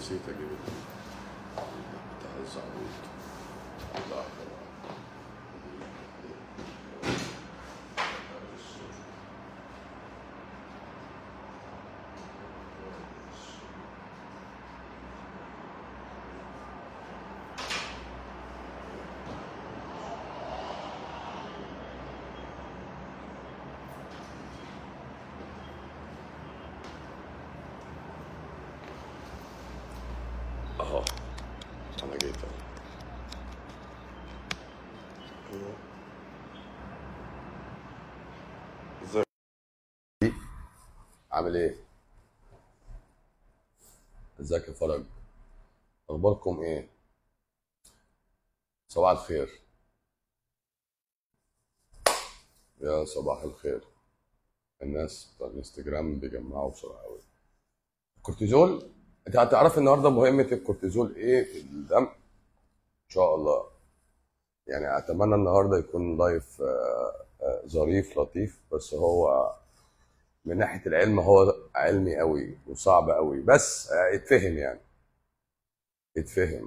نسيت اجيب ال- بتاع الزعبوط بتاع طبعا اهو انا جيت اهو أيوه. ازيك عامل ايه؟ ازيك يا فرج؟ اخباركم ايه؟ صباح الخير يا صباح الخير الناس بتوع الانستجرام بيجمعوا بسرعه قوي الكورتيزول انت هتعرف النهارده مهمه الكورتيزول ايه في الدم ان شاء الله يعني اتمنى النهارده يكون لايف آه، آه، ظريف لطيف بس هو من ناحيه العلم هو علمي قوي وصعب قوي بس آه، يتفهم يعني يتفهم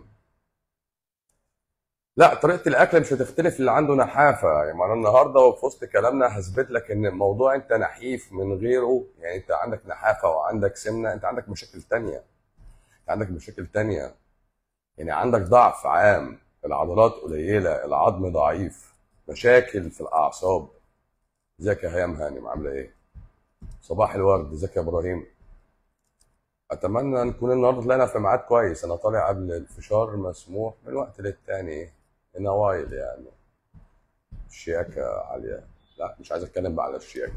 لا طريقه الاكل مش هتختلف اللي عنده نحافه يعني انا النهارده وفي وسط كلامنا هثبت لك ان الموضوع انت نحيف من غيره يعني انت عندك نحافه وعندك سمنه انت عندك مشاكل تانية انت عندك مشاكل تانية يعني عندك ضعف عام العضلات قليله العظم ضعيف مشاكل في الاعصاب ازيك يا هيام هانم عامله ايه صباح الورد ازيك يا ابراهيم اتمنى نكون النهارده طلعنا في ميعاد كويس انا طالع قبل الفشار مسموح من وقت للتاني هنا وايد يعني الشياكه عاليه لا مش عايز اتكلم بقى على الشياكه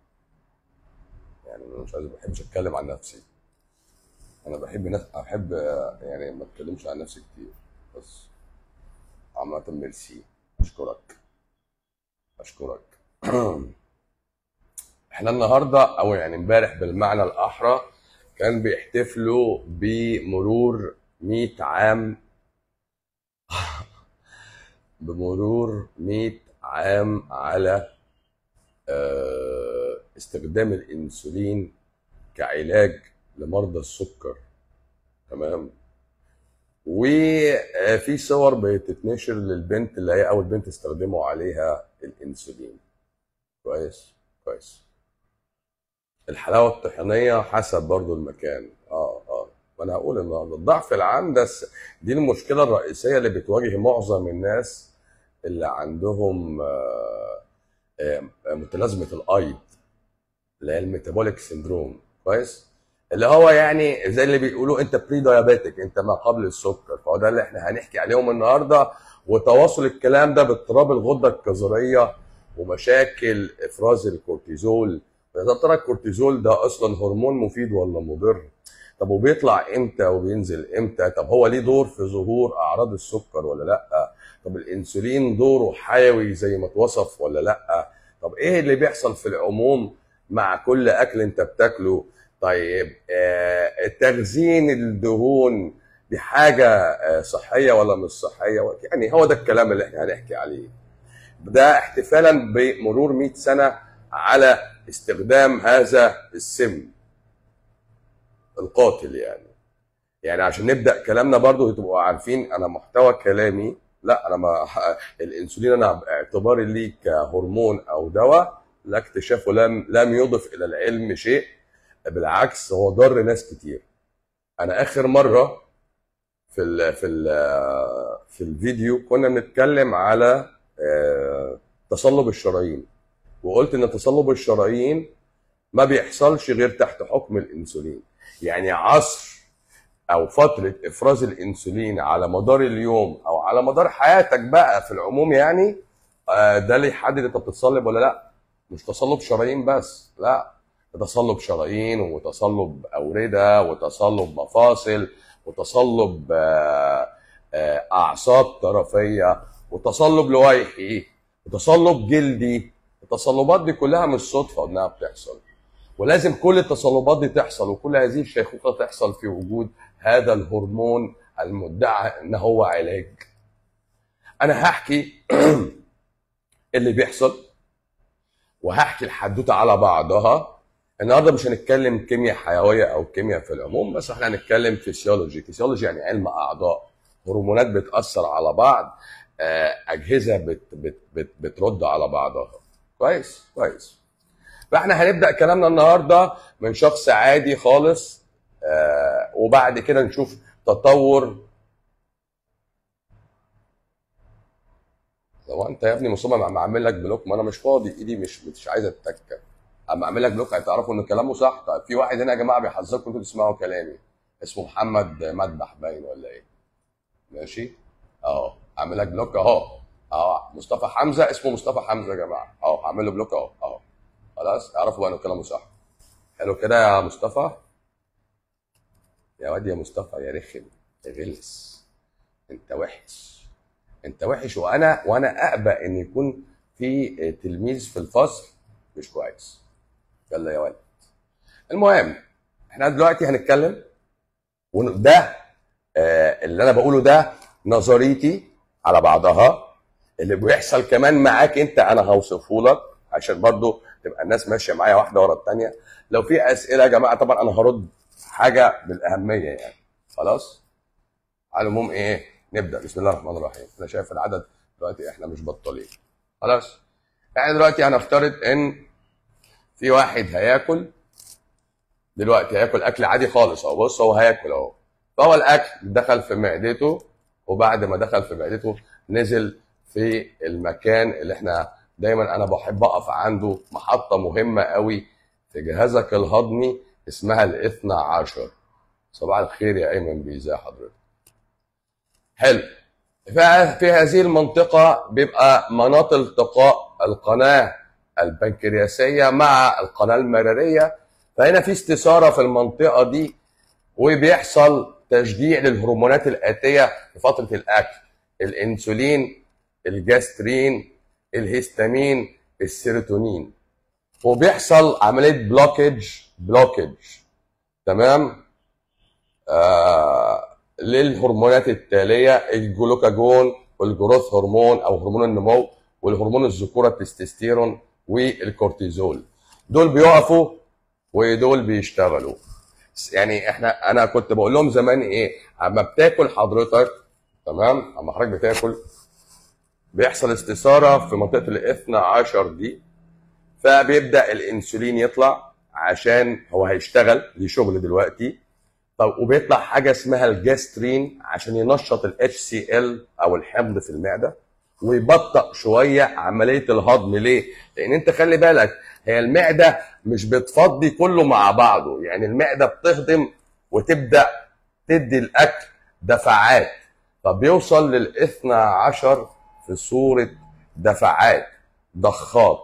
يعني انا مش عايز ما بحبش اتكلم عن نفسي انا بحب ناس احب يعني ما اتكلمش عن نفسي كتير بس عامة ميرسي اشكرك اشكرك احنا النهارده او يعني امبارح بالمعنى الاحرى كان بيحتفلوا بمرور 100 عام بمرور 100 عام على آه، استخدام الانسولين كعلاج لمرضى السكر تمام وفي صور بتتنشر للبنت اللي هي اول بنت استخدموا عليها الانسولين كويس كويس الحلاوه الطحينيه حسب برضو المكان اه اه وانا هقول النهارده الضعف العام ده س- دي المشكله الرئيسيه اللي بتواجه معظم الناس اللي عندهم آه، آه، متلازمه الايض اللي هي الميتابوليك سيندروم كويس اللي هو يعني زي اللي بيقولوا انت بري دايابيتك انت ما قبل السكر فهو ده اللي احنا هنحكي عليهم النهارده وتواصل الكلام ده باضطراب الغده الكظريه ومشاكل افراز الكورتيزول يا ترى الكورتيزول ده اصلا هرمون مفيد ولا مضر طب وبيطلع امتى وبينزل امتى طب هو ليه دور في ظهور اعراض السكر ولا لا طب الانسولين دوره حيوي زي ما اتوصف ولا لا طب ايه اللي بيحصل في العموم مع كل اكل انت بتاكله طيب آه، تخزين الدهون دي حاجه آه، صحيه ولا مش صحيه يعني هو ده الكلام اللي احنا هنحكي عليه ده احتفالا بمرور 100 سنه على استخدام هذا السم القاتل يعني يعني عشان نبدا كلامنا برضو تبقوا عارفين انا محتوى كلامي لا انا ما الانسولين انا باعتباري ليه كهرمون او دواء لا اكتشافه لم لم يضف الى العلم شيء بالعكس هو ضر ناس كتير انا اخر مره في ال في ال في الفيديو كنا بنتكلم على آه، تصلب الشرايين وقلت ان تصلب الشرايين ما بيحصلش غير تحت حكم الانسولين يعني عصر او فتره افراز الانسولين على مدار اليوم او على مدار حياتك بقى في العموم يعني آه، ده اللي يحدد انت بتتصلب ولا لا مش تصلب شرايين بس لا ده تصلب شرايين وتصلب اورده وتصلب مفاصل وتصلب آه، آه، اعصاب طرفيه وتصلب لويحي وتصلب جلدي التصلبات دي كلها مش صدفه انها بتحصل ولازم كل التصلبات دي تحصل وكل هذه الشيخوخه تحصل في وجود هذا الهرمون المدعى ان هو علاج انا هحكي اللي بيحصل وهحكي الحدوته على بعضها النهارده مش هنتكلم كيمياء حيويه او كيمياء في العموم بس احنا هنتكلم فيسيولوجي فيسيولوجي يعني علم اعضاء هرمونات بتاثر على بعض آه، اجهزه بت بت بت بترد على بعضها كويس كويس فاحنا هنبدا كلامنا النهارده من شخص عادي خالص آه، وبعد كده نشوف تطور لو انت يا ابني مصمم عم اعمل لك بلوك ما انا مش فاضي ايدي مش مش عايزه تتكه اما اعمل لك بلوك هتعرفوا ان كلامه صح طيب في واحد هنا يا جماعه بيحذركم انتوا تسمعوا كلامي اسمه محمد مدبح باين ولا ايه ماشي اهو اعمل لك بلوك اهو اهو مصطفى حمزه اسمه مصطفى حمزه يا جماعه اهو هعمل له بلوك اهو اهو خلاص اعرفوا بقى ان كلامه صح حلو كده يا مصطفى يا واد يا مصطفى يا رخم يا غلس انت وحش انت وحش وانا وانا اقبى ان يكون في تلميذ في الفصل مش كويس يلا يا ولد المهم احنا دلوقتي هنتكلم وده آه، اللي انا بقوله ده نظريتي على بعضها اللي بيحصل كمان معاك انت انا هوصفه لك عشان برضو تبقى الناس ماشيه معايا واحده ورا الثانيه لو في اسئله يا جماعه طبعا انا هرد حاجه بالاهميه يعني خلاص على العموم ايه نبدا بسم الله الرحمن الرحيم انا شايف العدد دلوقتي احنا مش بطالين خلاص احنا دلوقتي هنفترض ان في واحد هياكل دلوقتي هياكل اكل عادي خالص اهو بص هو هياكل اهو فهو الاكل دخل في معدته وبعد ما دخل في معدته نزل في المكان اللي احنا دايما انا بحب اقف عنده محطه مهمه قوي في جهازك الهضمي اسمها الاثنى عشر صباح الخير يا ايمن بيزا حضرتك حلو ف- في هذه المنطقة بيبقى مناط التقاء القناة البنكرياسية مع القناة المرارية فهنا في استثارة في المنطقة دي وبيحصل تشجيع للهرمونات الآتية في فترة الأكل الأنسولين الجاسترين الهستامين السيروتونين وبيحصل عملية بلوكج بلوكج تمام آه للهرمونات التالية الجلوكاجون والجروث هرمون أو هرمون النمو والهرمون الذكورة التستوستيرون والكورتيزول دول بيقفوا ودول بيشتغلوا يعني احنا انا كنت بقول لهم زمان ايه اما بتاكل حضرتك تمام اما حضرتك بتاكل بيحصل استثاره في منطقه الاثنى عشر دي فبيبدا الانسولين يطلع عشان هو هيشتغل دي شغل دلوقتي طب وبيطلع حاجه اسمها الجاسترين عشان ينشط الاتش سي ال او الحمض في المعده ويبطأ شويه عمليه الهضم ليه؟ لان انت خلي بالك هي المعده مش بتفضي كله مع بعضه يعني المعده بتهضم وتبدا تدي الاكل دفعات فبيوصل للاثنى عشر في صوره دفعات ضخات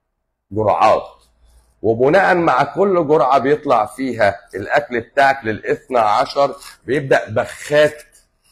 جرعات وبناء مع كل جرعة بيطلع فيها الأكل بتاعك للاثنى عشر بيبدأ بخات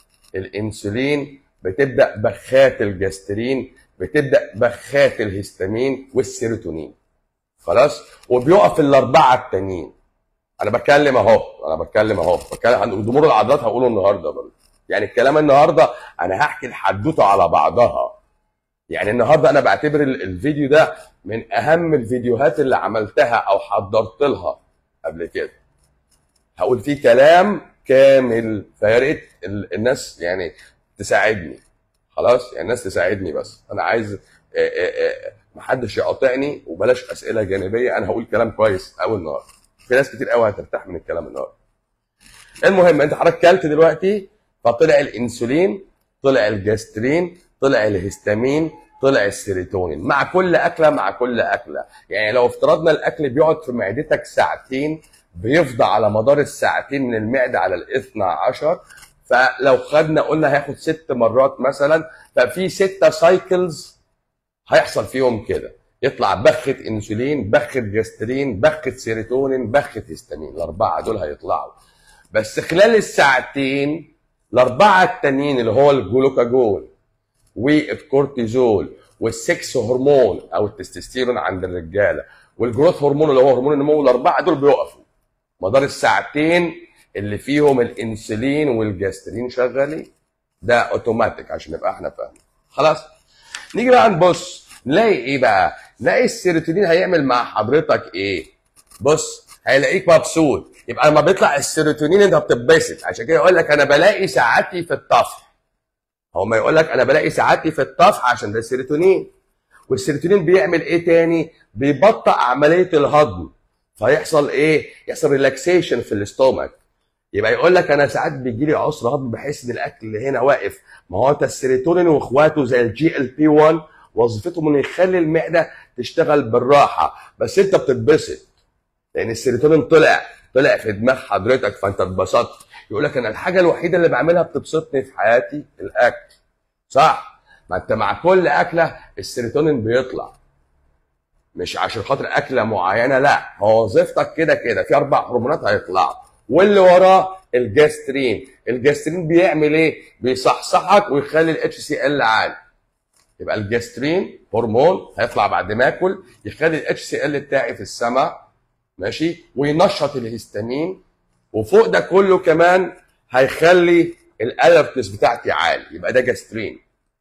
الأنسولين بتبدأ بخات الجسترين بتبدأ بخات الهستامين والسيروتونين خلاص وبيقف الأربعة التانيين أنا بتكلم أهو أنا بتكلم أهو بتكلم عن ضمور العضلات هقوله النهاردة برضه يعني الكلام النهاردة أنا هحكي الحدوتة على بعضها يعني النهارده انا بعتبر ال- الفيديو ده من اهم الفيديوهات اللي عملتها او حضرت لها قبل كده هقول فيه كلام كامل فيا ريت ال- الناس يعني تساعدني خلاص يعني الناس تساعدني بس انا عايز آه، آه، آه، محدش يقاطعني وبلاش اسئله جانبيه انا هقول كلام كويس قوي النهارده في ناس كتير قوي هترتاح من الكلام النهارده المهم انت حضرتك كلت دلوقتي فطلع الانسولين طلع الجاسترين طلع الهستامين طلع السيروتونين مع كل اكله مع كل اكله يعني لو افترضنا الاكل بيقعد في معدتك ساعتين بيفضى على مدار الساعتين من المعده على الاثنى عشر فلو خدنا قلنا هياخد ست مرات مثلا ففي ستة سايكلز هيحصل فيهم كده يطلع بخة انسولين بخة جاسترين بخة سيروتونين بخة هستامين الاربعه دول هيطلعوا بس خلال الساعتين الاربعه التانيين اللي هو الجلوكاجون والكورتيزول والسكس هرمون او التستوستيرون عند الرجاله والجروث هرمون اللي هو هرمون النمو الاربعه دول بيقفوا مدار الساعتين اللي فيهم الانسولين والجاسترين شغالين ده اوتوماتيك عشان نبقى احنا فاهمين خلاص نيجي بقى نبص نلاقي ايه بقى نلاقي السيروتونين هيعمل مع حضرتك ايه بص هيلاقيك مبسوط يبقى لما بيطلع السيروتونين انت بتتبسط عشان كده يقول لك انا بلاقي سعادتي في الطفح هو ما يقول لك انا بلاقي سعادتي في الطفح عشان ده السيروتونين والسيروتونين بيعمل ايه تاني بيبطئ عمليه الهضم فيحصل ايه يحصل ريلاكسيشن في الاستومك يبقى يقول لك انا ساعات بيجي لي عسر هضم بحس ان الاكل اللي هنا واقف ما هو انت السيروتونين واخواته زي الجي ال بي 1 وظيفتهم انه يخلي المعده تشتغل بالراحه بس انت بتتبسط لان السيروتونين طلع طلع في دماغ حضرتك فانت اتبسطت يقول لك انا الحاجه الوحيده اللي بعملها بتبسطني في حياتي الاكل صح ما انت مع كل اكله السيروتونين بيطلع مش عشان خاطر اكله معينه لا هو وظيفتك كده كده في اربع هرمونات هيطلعوا واللي وراه الجاسترين الجاسترين بيعمل ايه بيصحصحك ويخلي الاتش سي ال عالي يبقى الجاسترين هرمون هيطلع بعد ما اكل يخلي الاتش سي ال بتاعي في السماء ماشي وينشط الهستامين وفوق ده كله كمان هيخلي الالرتنس بتاعتي عالي يبقى ده جاسترين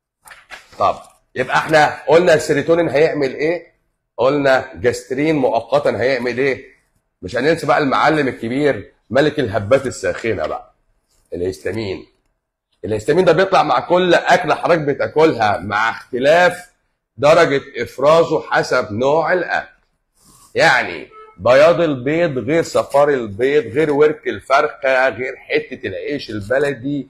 طب يبقى احنا قلنا السيروتونين هيعمل ايه قلنا جاسترين مؤقتا هيعمل ايه مش هننسى بقى المعلم الكبير ملك الهبات الساخنه بقى الهستامين الهستامين ده بيطلع مع كل اكله حضرتك بتاكلها مع اختلاف درجه افرازه حسب نوع الاكل يعني بياض البيض غير صفار البيض غير ورك الفرخه غير حته العيش البلدي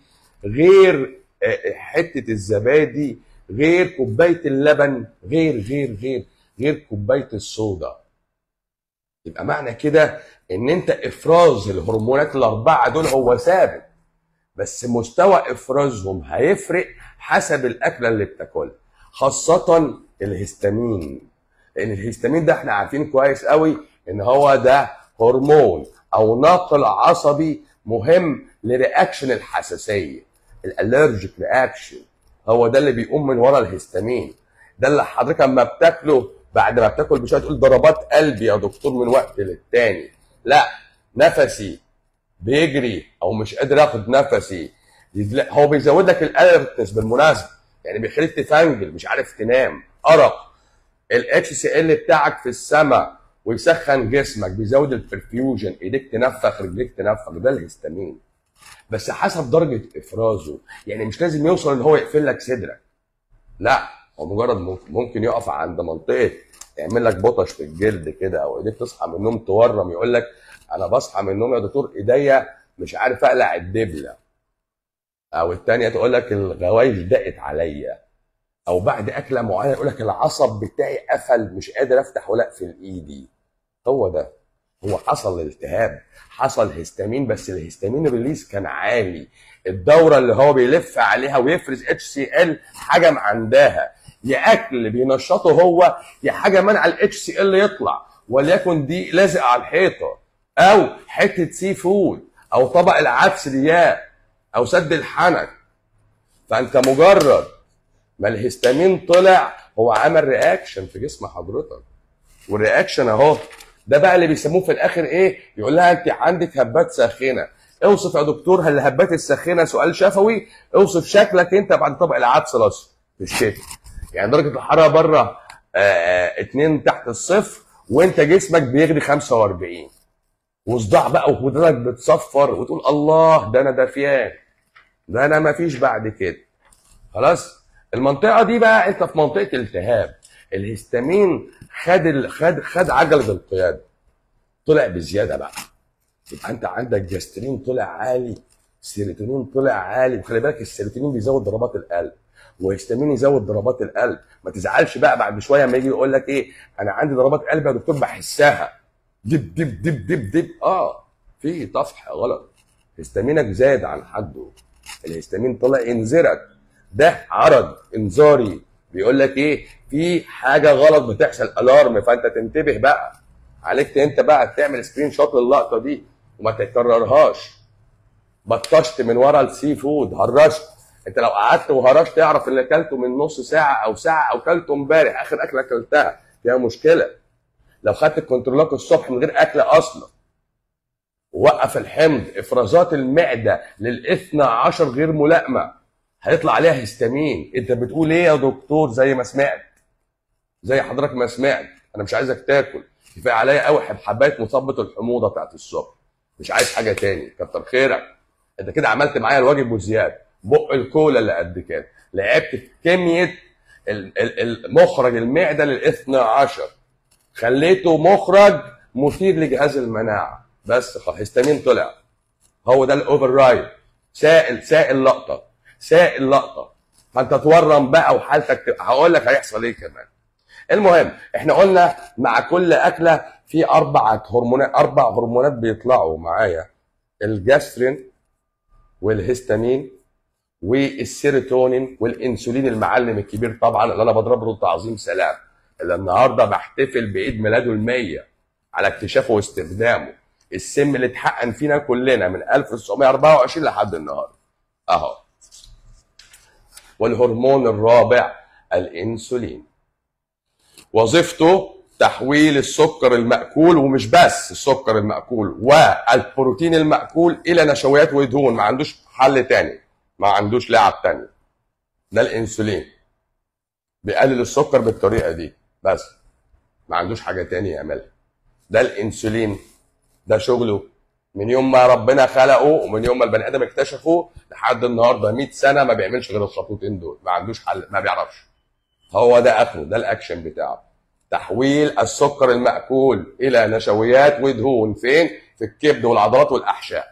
غير آه، حته الزبادي غير كوبايه اللبن غير غير غير غير كوبايه الصودا يبقى معنى كده ان انت افراز الهرمونات الاربعه دول هو ثابت بس مستوى افرازهم هيفرق حسب الاكله اللي بتاكلها خاصه الهستامين لان الهستامين ده احنا عارفين كويس قوي ان هو ده هرمون او ناقل عصبي مهم لرياكشن الحساسيه الالرجيك رياكشن هو ده اللي بيقوم من ورا الهستامين ده اللي حضرتك اما بتاكله بعد ما بتاكل بشويه تقول ضربات قلبي يا دكتور من وقت للتاني لا نفسي بيجري او مش قادر اخد نفسي يزل- هو بيزود لك الالرتنس بالمناسبه يعني بيخليك تفنجل مش عارف تنام ارق الاتش سي ال بتاعك في السماء ويسخن جسمك بيزود البرفيوجن ايديك تنفخ رجليك تنفخ ده الهستامين بس حسب درجه افرازه يعني مش لازم يوصل ان هو يقفل لك صدرك لا هو مجرد ممكن, ممكن يقف عند منطقه يعمل لك بطش في الجلد كده او ايديك تصحى من النوم تورم يقول لك انا بصحى من النوم يا دكتور ايديا مش عارف اقلع الدبله او الثانيه تقول لك الغوايش دقت عليا او بعد اكله معينه يقول لك العصب بتاعي قفل مش قادر افتح ولا اقفل ايدي هو ده هو حصل التهاب حصل هستامين بس الهستامين ريليز كان عالي الدوره اللي هو بيلف عليها ويفرز اتش سي ال حاجه عندها يا اكل بينشطه هو يا حاجه منع الاتش سي ال يطلع وليكن دي لازق على الحيطه او حته سي فود او طبق العدس دياب او سد الحنك فانت مجرد ما الهستامين طلع هو عمل رياكشن في جسم حضرتك والرياكشن اهو ده بقى اللي بيسموه في الاخر ايه يقول لها انت عندك هبات ساخنه اوصف يا دكتور هل الهبات الساخنه سؤال شفوي اوصف شكلك انت بعد طبق العدس الاصفر في الشتاء يعني درجه الحراره بره آه، اتنين تحت الصفر وانت جسمك بيغلي 45 وصداع بقى وخدودك بتصفر وتقول الله ده انا دافيان ده انا ما فيش بعد كده خلاص المنطقه دي بقى انت في منطقه التهاب الهستامين خد ال... خد خد عجله القياده طلع بزياده بقى يبقى انت عندك جاسترين طلع عالي سيروتونين طلع عالي وخلي بالك السيروتونين بيزود ضربات القلب وهستامين يزود ضربات القلب ما تزعلش بقى بعد شويه لما يجي يقول لك ايه انا عندي ضربات قلب يا دكتور بحسها دب دب دب دب دب اه في طفح غلط هستامينك زاد عن حده الهستامين طلع ينذرك ده عرض انذاري بيقول لك ايه في حاجه غلط بتحصل الارم فانت تنتبه بقى عليك انت بقى تعمل سكرين شوت للقطه دي وما تكررهاش بطشت من ورا السي فود هرشت انت لو قعدت وهرشت تعرف اللي اكلته من نص ساعه او ساعه او اكلته امبارح اخر اكله اكلتها فيها مشكله لو خدت الكنترولات الصبح من غير اكل اصلا ووقف الحمض افرازات المعده للاثنى عشر غير ملائمه هيطلع عليها هستامين انت بتقول ايه يا دكتور زي ما سمعت زي حضرتك ما سمعت انا مش عايزك تاكل كفايه عليا قوي حبايه مثبط الحموضه بتاعت السكر مش عايز حاجه تاني كتر خيرك انت كده عملت معايا الواجب وزياده بق الكولا اللي قد كده لعبت في كميه ال- ال- المخرج المعده للاثنى عشر خليته مخرج مثير لجهاز المناعه بس خلاص هيستامين طلع هو ده الاوفر رايد سائل سائل لقطه سائل لقطه فانت تورم بقى وحالتك تبقى- هقول لك هيحصل ايه كمان المهم احنا قلنا مع كل اكله في اربع هرمونات اربع هرمونات بيطلعوا معايا الجاسترين والهستامين والسيروتونين والانسولين المعلم الكبير طبعا اللي انا بضرب له تعظيم سلام اللي النهارده بحتفل بعيد ميلاده المية على اكتشافه واستخدامه السم اللي اتحقن فينا كلنا من 1924 لحد النهارده اهو والهرمون الرابع الانسولين وظيفته تحويل السكر المأكول ومش بس السكر المأكول والبروتين المأكول إلى نشويات ودهون ما عندوش حل تاني ما عندوش لعب تاني ده الانسولين بيقلل السكر بالطريقة دي بس ما عندوش حاجة تاني يعملها ده الانسولين ده شغله من يوم ما ربنا خلقه ومن يوم ما البني ادم اكتشفه لحد النهارده 100 سنه ما بيعملش غير الخطوتين دول ما عندوش حل ما بيعرفش هو ده اخره ده الاكشن بتاعه تحويل السكر المأكول الى نشويات ودهون فين في الكبد والعضلات والاحشاء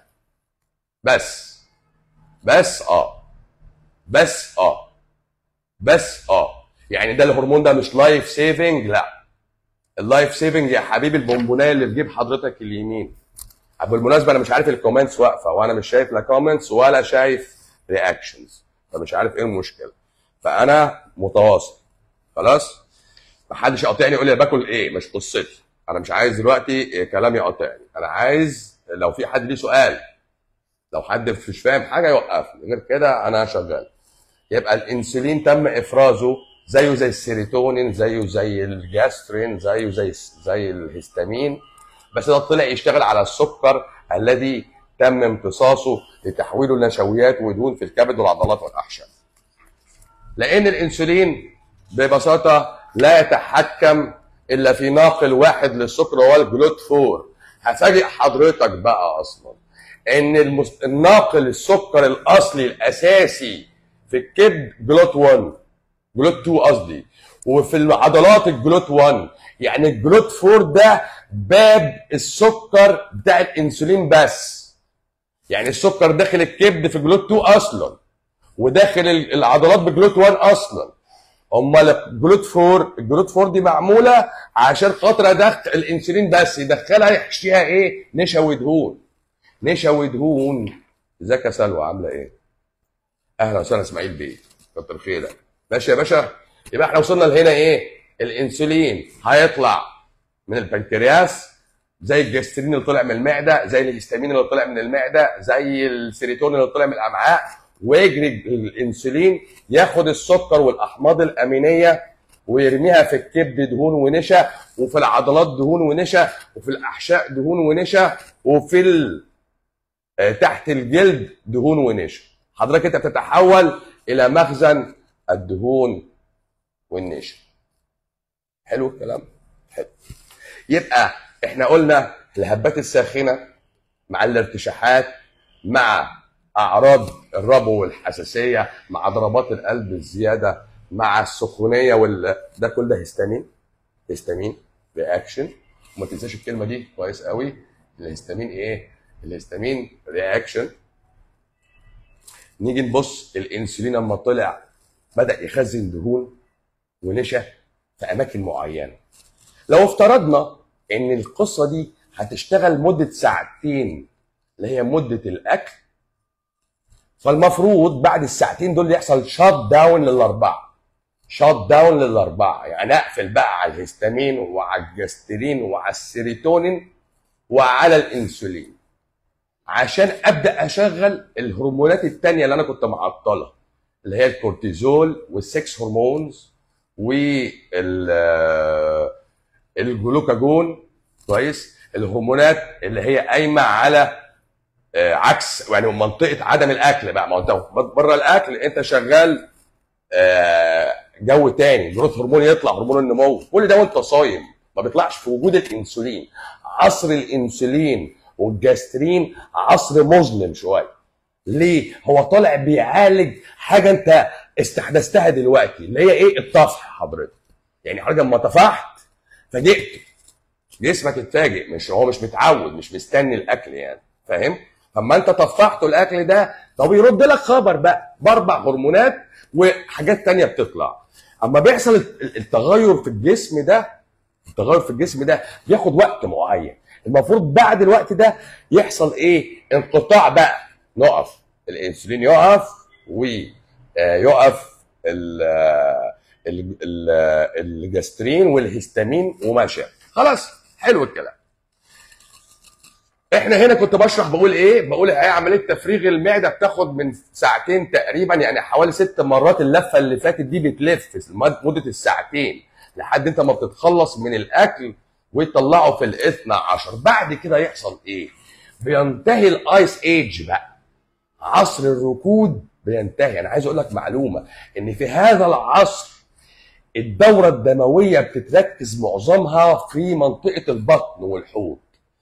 بس بس اه بس اه بس اه يعني ده الهرمون ده مش لايف سيفنج لا اللايف سيفنج يا حبيبي البونبونايه اللي في جيب حضرتك اليمين بالمناسبه انا مش عارف الكومنتس واقفه وانا مش شايف لا كومنتس ولا شايف رياكشنز فمش عارف ايه المشكله فانا متواصل خلاص محدش يقاطعني يقول لي باكل ايه مش قصتي انا مش عايز دلوقتي إيه كلام يقاطعني انا عايز لو في حد ليه سؤال لو حد مش فاهم حاجه يوقفني غير كده انا شغال يبقى الانسولين تم افرازه زيه زي السيروتونين زيه زي الجاسترين زيه زي زي الهستامين بس ده طلع يشتغل على السكر الذي تم امتصاصه لتحويله لنشويات ودهون في الكبد والعضلات والاحشاء لان الانسولين ببساطه لا يتحكم الا في ناقل واحد للسكر وهو الجلوتفور هفاجئ حضرتك بقى اصلا ان المس... الناقل السكر الاصلي الاساسي في الكبد جلوت 1 جلوت 2 قصدي وفي العضلات الجلوت 1 يعني الجلوت 4 ده باب السكر بتاع الانسولين بس يعني السكر داخل الكبد في جلوت 2 اصلا وداخل العضلات بجلوت 1 اصلا امال الجلوت 4 الجلوت 4 دي معموله عشان خاطر ادخل الانسولين بس يدخلها يحشيها ايه نشا ودهون نشا ودهون ازيك يا سلوى عامله ايه اهلا وسهلا اسماعيل بيه كتر خيرك ماشي يا باشا يبقى احنا وصلنا لهنا ايه الانسولين هيطلع من البنكرياس زي الجسترين اللي طلع من المعده زي الهستامين اللي طلع من المعده زي السيروتونين اللي طلع من الامعاء ويجري الانسولين ياخد السكر والاحماض الامينيه ويرميها في الكبد دهون ونشا وفي العضلات دهون ونشا وفي الاحشاء دهون ونشا وفي ال... آه، تحت الجلد دهون ونشا حضرتك انت بتتحول الى مخزن الدهون والنشا حلو الكلام حلو يبقى احنا قلنا الهبات الساخنه مع الارتشاحات مع اعراض الربو والحساسيه مع ضربات القلب الزياده مع السخونيه وال ده كل ده هيستامين هيستامين رياكشن وما تنساش الكلمه دي كويس قوي الهيستامين ايه الهيستامين رياكشن نيجي نبص الانسولين لما طلع بدا يخزن دهون ونشا في اماكن معينه لو افترضنا ان القصه دي هتشتغل مده ساعتين اللي هي مده الاكل فالمفروض بعد الساعتين دول يحصل شات داون للاربعه شات داون للاربعه يعني اقفل بقى على الهستامين وعلى الجسترين وعلى السيروتونين وعلى الانسولين عشان ابدا اشغل الهرمونات التانية اللي انا كنت معطلها اللي هي الكورتيزول والسكس هرمونز وال الجلوكاجون كويس الهرمونات اللي هي قايمه على آه، عكس يعني منطقه عدم الاكل بقى ما هو انت بره الاكل انت شغال آه، جو تاني جروث هرمون يطلع هرمون النمو كل ده وانت صايم ما بيطلعش في وجود الانسولين عصر الانسولين والجاسترين عصر مظلم شويه ليه هو طالع بيعالج حاجه انت استحدثتها دلوقتي اللي هي ايه الطفح حضرتك يعني حضرتك لما طفحت فاجئت جسمك اتفاجئ مش هو مش متعود مش مستني الاكل يعني فاهم فاما انت طفحته الاكل ده طب يرد لك خبر بقى باربع هرمونات وحاجات تانية بتطلع اما بيحصل التغير في الجسم ده التغير في الجسم ده بياخد وقت معين المفروض بعد الوقت ده يحصل ايه انقطاع بقى نقف الانسولين يقف ويقف الجسترين والهستامين وماشي خلاص حلو الكلام احنا هنا كنت بشرح بقول ايه بقول ايه عمليه تفريغ المعده بتاخد من ساعتين تقريبا يعني حوالي ست مرات اللفه اللي فاتت دي بتلف مده الساعتين لحد انت ما بتتخلص من الاكل ويطلعه في الاثنى عشر بعد كده يحصل ايه بينتهي الايس ايج بقى عصر الركود بينتهي انا عايز اقول لك معلومه ان في هذا العصر الدوره الدمويه بتتركز معظمها في منطقه البطن والحوض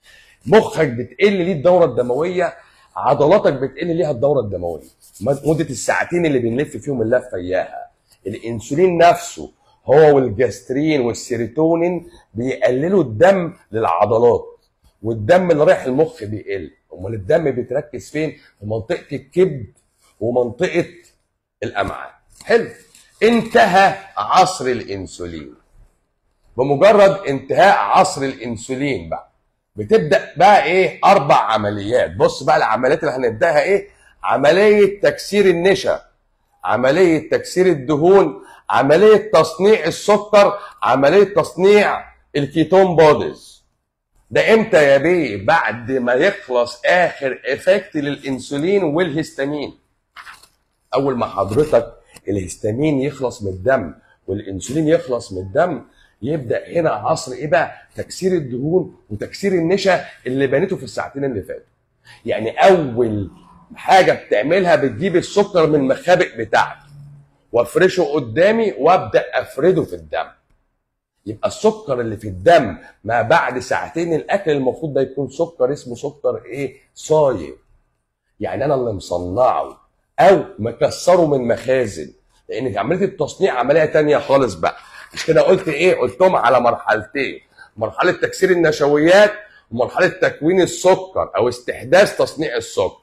مخك بتقل ليه الدوره الدمويه عضلاتك بتقل ليها الدوره الدمويه مده الساعتين اللي بنلف فيهم اللفه اياها الانسولين نفسه هو والجاسترين والسيروتونين بيقللوا الدم للعضلات والدم اللي رايح المخ بيقل امال الدم بيتركز فين في منطقه الكبد ومنطقه الامعاء حلو انتهى عصر الانسولين بمجرد انتهاء عصر الانسولين بقى بتبدا بقى ايه اربع عمليات بص بقى العمليات اللي هنبداها ايه عمليه تكسير النشا عمليه تكسير الدهون عمليه تصنيع السكر عمليه تصنيع الكيتون بوديز ده امتى يا بيه بعد ما يخلص اخر افكت للانسولين والهستامين اول ما حضرتك الهستامين يخلص من الدم والانسولين يخلص من الدم يبدا هنا عصر ايه بقى تكسير الدهون وتكسير النشا اللي بنيته في الساعتين اللي فاتوا يعني اول حاجه بتعملها بتجيب السكر من المخابئ بتاعتي وافرشه قدامي وابدا افرده في الدم يبقى السكر اللي في الدم ما بعد ساعتين الاكل المفروض ده يكون سكر اسمه سكر ايه صايم يعني انا اللي مصنعه او مكسره من مخازن لان في عمليه التصنيع عمليه تانية خالص بقى مش كده قلت ايه قلتهم على مرحلتين مرحله تكسير النشويات ومرحله تكوين السكر او استحداث تصنيع السكر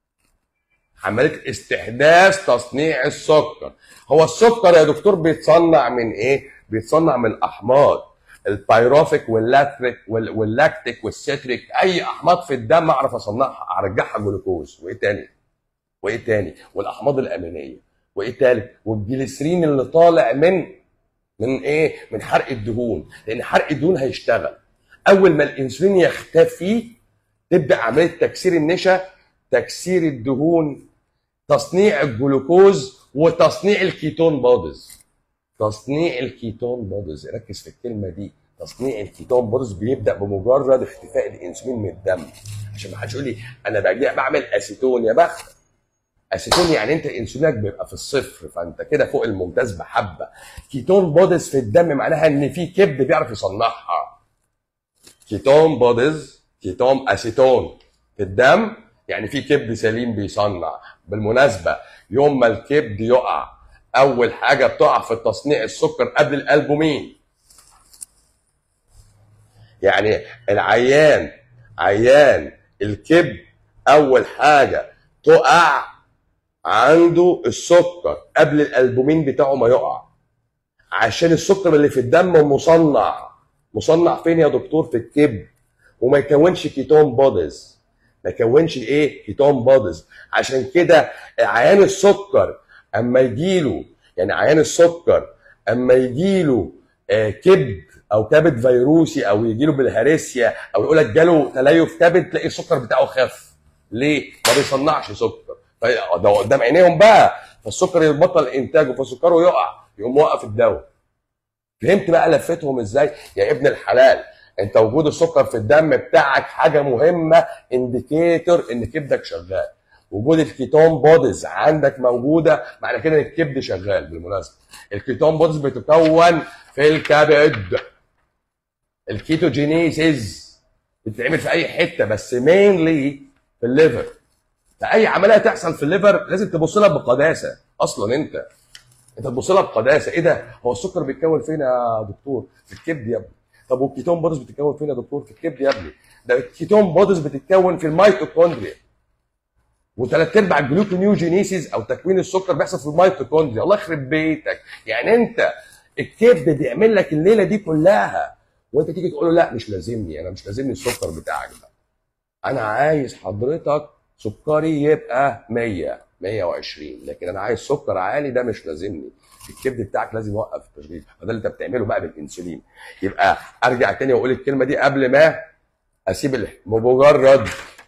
عمليه استحداث تصنيع السكر هو السكر يا دكتور بيتصنع من ايه بيتصنع من الاحماض البيروفيك واللاكتيك واللاكتيك والسيتريك اي احماض في الدم اعرف اصنعها ارجعها جلوكوز وايه تاني وايه تاني والاحماض الامينيه وايه تالت والجليسرين اللي طالع من من ايه من حرق الدهون لان حرق الدهون هيشتغل اول ما الانسولين يختفي تبدا عمليه تكسير النشا تكسير الدهون تصنيع الجلوكوز وتصنيع الكيتون بودز تصنيع الكيتون بودز ركز في الكلمه دي تصنيع الكيتون بودز بيبدا بمجرد اختفاء الانسولين من الدم عشان ما حدش يقول لي انا باجي بعمل اسيتون يا بخت اسيتون يعني انت انسولينك بيبقى في الصفر فانت كده فوق الممتاز بحبه كيتون بودز في الدم معناها ان في كبد بيعرف يصنعها كيتون بودز كيتون اسيتون في الدم يعني في كبد سليم بيصنع بالمناسبه يوم ما الكبد يقع اول حاجه بتقع في تصنيع السكر قبل الالبومين يعني العيان عيان الكبد اول حاجه تقع عنده السكر قبل الالبومين بتاعه ما يقع عشان السكر اللي في الدم مصنع مصنع فين يا دكتور في الكبد وما يكونش كيتون بوديز ما يكونش ايه كيتون بوديز عشان كده عيان السكر اما يجيله يعني عيان السكر اما يجيله آه كبد او كبد فيروسي او يجيله بالهارسيا او يقول لك جاله تليف كبد تلاقي السكر بتاعه خف ليه؟ ما بيصنعش سكر ده قدام عينيهم بقى فالسكر يبطل انتاجه فسكره يقع يقوم موقف الدواء فهمت بقى لفتهم ازاي يا ابن الحلال انت وجود السكر في الدم بتاعك حاجه مهمه انديكيتور ان كبدك شغال وجود الكيتون بوديز عندك موجوده معنى كده ان الكبد شغال بالمناسبه الكيتون بوديز بتتكون في الكبد الكيتوجينيسيس بتتعمل في اي حته بس مينلي في الليفر فاي عمليه تحصل في الليفر لازم تبص لها بقداسه اصلا انت انت تبص لها بقداسه ايه ده هو السكر بيتكون فين يا دكتور في الكبد يا ابني طب والكيتون بودز بتتكون فين يا دكتور في الكبد يا ابني ده الكيتون بودز بتتكون في الميتوكوندريا وثلاث ارباع الجلوكونيوجينيسيس او تكوين السكر بيحصل في الميتوكوندريا الله يخرب بيتك يعني انت الكبد بيعمل لك الليله دي كلها وانت تيجي تقول له لا مش لازمني انا مش لازمني السكر بتاعك ده انا عايز حضرتك سكري يبقى 100 120 لكن انا عايز سكر عالي ده مش لازمني الكبد بتاعك لازم يوقف التشغيل فده اللي انت بتعمله بقى بالانسولين يبقى ارجع تاني واقول الكلمه دي قبل ما اسيب ال- بمجرد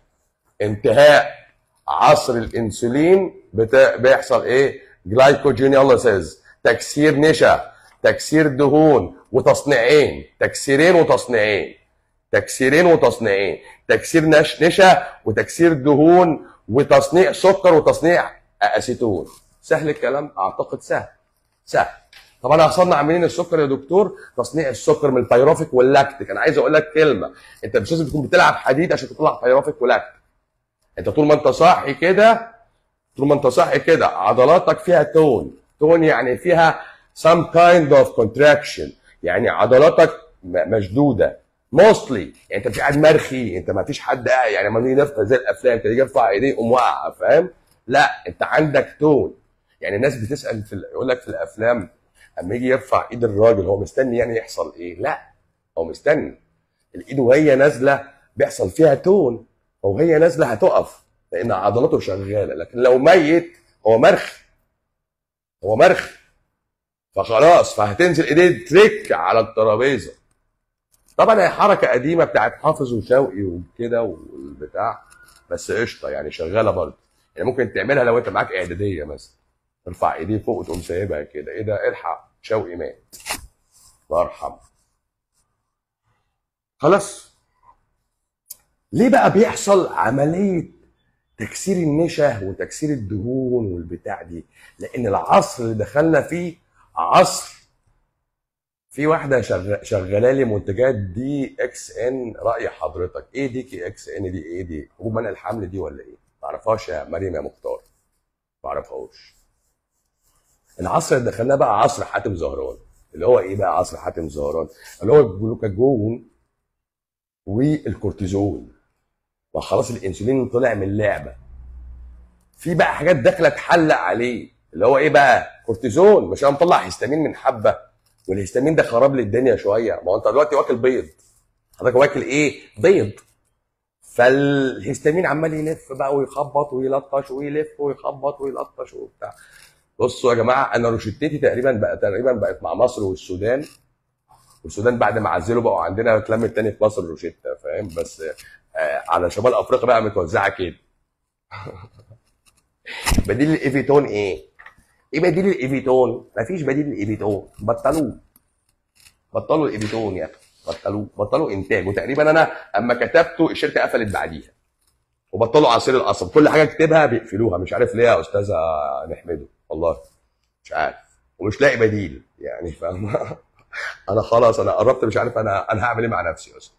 انتهاء عصر الانسولين بتا... بيحصل ايه جلايكوجينيوليسيس تكسير نشا تكسير دهون وتصنيعين تكسيرين وتصنيعين تكسيرين وتصنيعين تكسير نش... نشا وتكسير دهون وتصنيع سكر وتصنيع اسيتون سهل الكلام اعتقد سهل سهل طب انا هصنع منين السكر يا دكتور تصنيع السكر من البيروفيك واللاكتيك انا عايز اقول لك كلمه انت مش لازم تكون بتلعب حديد عشان تطلع بيروفيك ولاكتيك انت طول ما انت صاحي كده طول ما انت صاحي كده عضلاتك فيها تون تون يعني فيها some kind of contraction يعني عضلاتك م- مشدوده موستلي يعني انت مش قاعد مرخي انت ما فيش حد قاعد يعني لما نيجي نرفع زي الافلام كده يجي يرفع ايديه يقوم واقع فاهم لا انت عندك تون يعني الناس بتسال في ال- يقول لك في الافلام اما يجي يرفع ايد الراجل هو مستني يعني يحصل ايه لا هو مستني الايد وهي نازله بيحصل فيها تون وهي نازله هتقف لان عضلاته شغاله لكن لو ميت هو مرخي هو مرخي فخلاص فهتنزل ايديه تريك على الترابيزه طبعا هي حركه قديمه بتاعت حافظ وشوقي وكده والبتاع بس قشطه يعني شغاله برضه يعني ممكن تعملها لو انت معاك اعداديه مثلا ترفع ايديه فوق وتقوم سايبها كده ايه ده الحق شوقي مات الله يرحمه خلاص ليه بقى بيحصل عمليه تكسير النشا وتكسير الدهون والبتاع دي لان العصر اللي دخلنا فيه عصر في واحده شغ- شغاله لي منتجات دي اكس ان راي حضرتك ايه دي كي اكس ان دي ايه دي هو منع الحمل دي ولا ايه ما اعرفهاش يا مريم يا مختار ما اعرفهاش العصر اللي دخلناه بقى عصر حاتم زهران اللي هو ايه بقى عصر حاتم زهران اللي هو الجلوكاجون والكورتيزون وخلاص الانسولين طلع من اللعبه في بقى حاجات داخله تحلق عليه اللي هو ايه بقى كورتيزون مش انا مطلع هيستامين من حبه والهيستامين ده خرب لي الدنيا شويه ما هو انت دلوقتي واكل بيض حضرتك واكل ايه بيض فالهيستامين عمال يلف بقى ويخبط ويلطش ويلف ويخبط ويلطش وبتاع بصوا يا جماعه انا روشتتي تقريبا بقى تقريبا بقت مع مصر والسودان والسودان بعد ما عزلوا بقوا عندنا اتلمت تاني في مصر روشته فاهم بس آه على شمال افريقيا بقى متوزعه كده بديل الايفيتون ايه؟ ايه بديل الايفيتون؟ مفيش بديل الايفيتون بطلوه بطلوا الايفيتون يا اخي بطلوه بطلوا انتاج وتقريبا انا اما كتبته الشركه قفلت بعديها وبطلوا عصير القصب كل حاجه اكتبها بيقفلوها مش عارف ليه يا استاذه نحمده والله مش عارف ومش لاقي بديل يعني فاهم انا خلاص انا قربت مش عارف انا انا هعمل ايه مع نفسي اصلا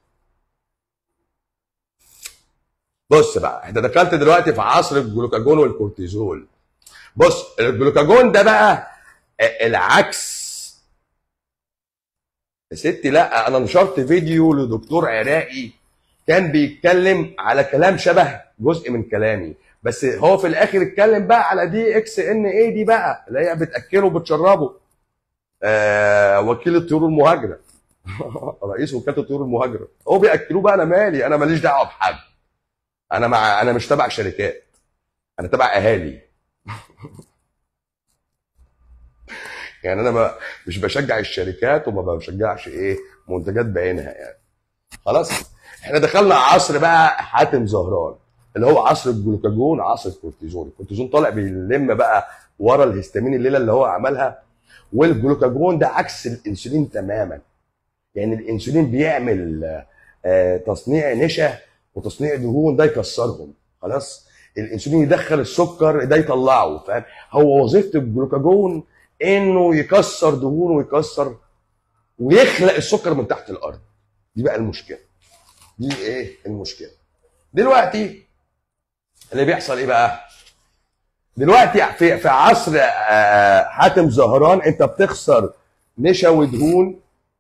بص بقى انت دخلت دلوقتي في عصر الجلوكاجون والكورتيزول بص الجلوكاجون ده بقى العكس يا ستي لا انا نشرت فيديو لدكتور عراقي كان بيتكلم على كلام شبه جزء من كلامي بس هو في الاخر اتكلم بقى على دي اكس ان اي دي بقى اللي هي بتاكله وبتشربه آه وكيل الطيور المهاجره رئيس وكاله الطيور المهاجره هو بياكلوه بقى انا مالي انا ماليش دعوه بحد انا مع انا مش تبع شركات انا تبع اهالي يعني انا ما مش بشجع الشركات وما بشجعش ايه منتجات بعينها يعني خلاص احنا دخلنا عصر بقى حاتم زهران اللي هو عصر الجلوكاجون عصر الكورتيزون الكورتيزون طالع بيلم بقى ورا الهستامين الليله اللي هو عملها والجلوكاجون ده عكس الانسولين تماما يعني الانسولين بيعمل آه، تصنيع نشا وتصنيع دهون ده يكسرهم خلاص الانسولين يدخل السكر ده يطلعه فاهم هو وظيفه الجلوكاجون انه يكسر دهون ويكسر ويخلق السكر من تحت الارض دي بقى المشكله دي ايه المشكله دلوقتي اللي بيحصل ايه بقى دلوقتي في في عصر آه، حاتم زهران انت بتخسر نشا ودهون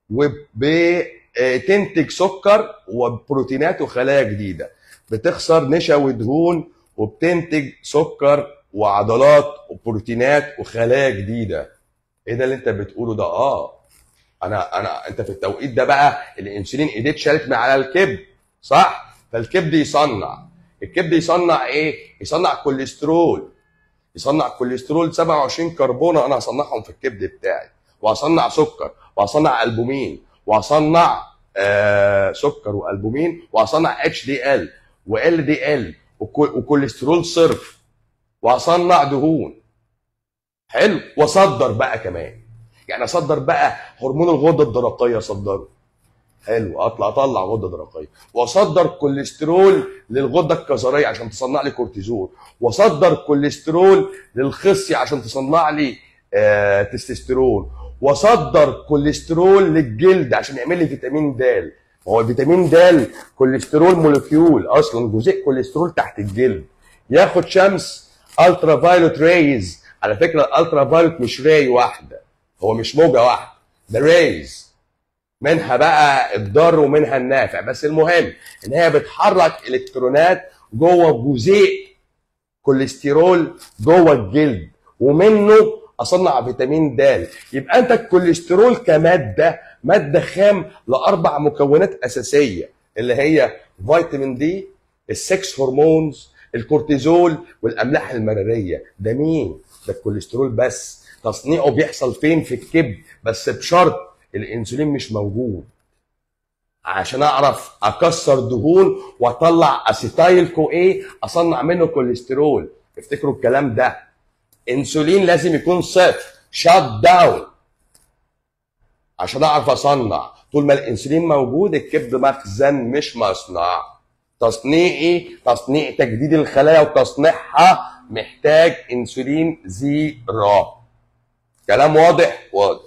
وبتنتج سكر وبروتينات وخلايا جديده بتخسر نشا ودهون وبتنتج سكر وعضلات وبروتينات وخلايا جديده ايه ده اللي انت بتقوله ده اه انا انا انت في التوقيت ده بقى الانسولين ايديه اتشالت من على الكبد صح فالكبد يصنع الكبد يصنع ايه يصنع كوليسترول يصنع كوليسترول 27 كربونه انا هصنعهم في الكبد بتاعي وهصنع سكر وهصنع البومين وهصنع آه سكر والبومين وهصنع اتش دي ال وال دي ال وكوليسترول صرف وهصنع دهون حلو واصدر بقى كمان يعني اصدر بقى هرمون الغده الدرقيه اصدره حلو اطلع اطلع غده درقيه واصدر كوليسترول للغده الكظريه عشان تصنع لي كورتيزول واصدر كوليسترول للخصيه عشان تصنع لي آه تستوستيرون واصدر كوليسترول للجلد عشان يعمل لي فيتامين د هو الفيتامين د كوليسترول مولكيول اصلا جزيء كوليسترول تحت الجلد ياخد شمس الترا فايلوت ريز على فكره الالترا فايلوت مش راي واحده هو مش موجه واحده ده ريز منها بقى الضار ومنها النافع بس المهم ان هي بتحرك الكترونات جوه جزيء كوليسترول جوه الجلد ومنه اصنع فيتامين د يبقى انت الكوليسترول كماده ماده خام لاربع مكونات اساسيه اللي هي فيتامين دي السكس هرمونز الكورتيزول والاملاح المراريه ده مين ده الكوليسترول بس تصنيعه بيحصل فين في الكبد بس بشرط الانسولين مش موجود عشان اعرف اكسر دهون واطلع اسيتايل كو ايه اصنع منه كوليسترول افتكروا الكلام ده انسولين لازم يكون صفر شات داون عشان اعرف اصنع طول ما الانسولين موجود الكبد مخزن مش مصنع تصنيعي تصنيع تجديد الخلايا وتصنيعها محتاج انسولين زيرو كلام واضح واضح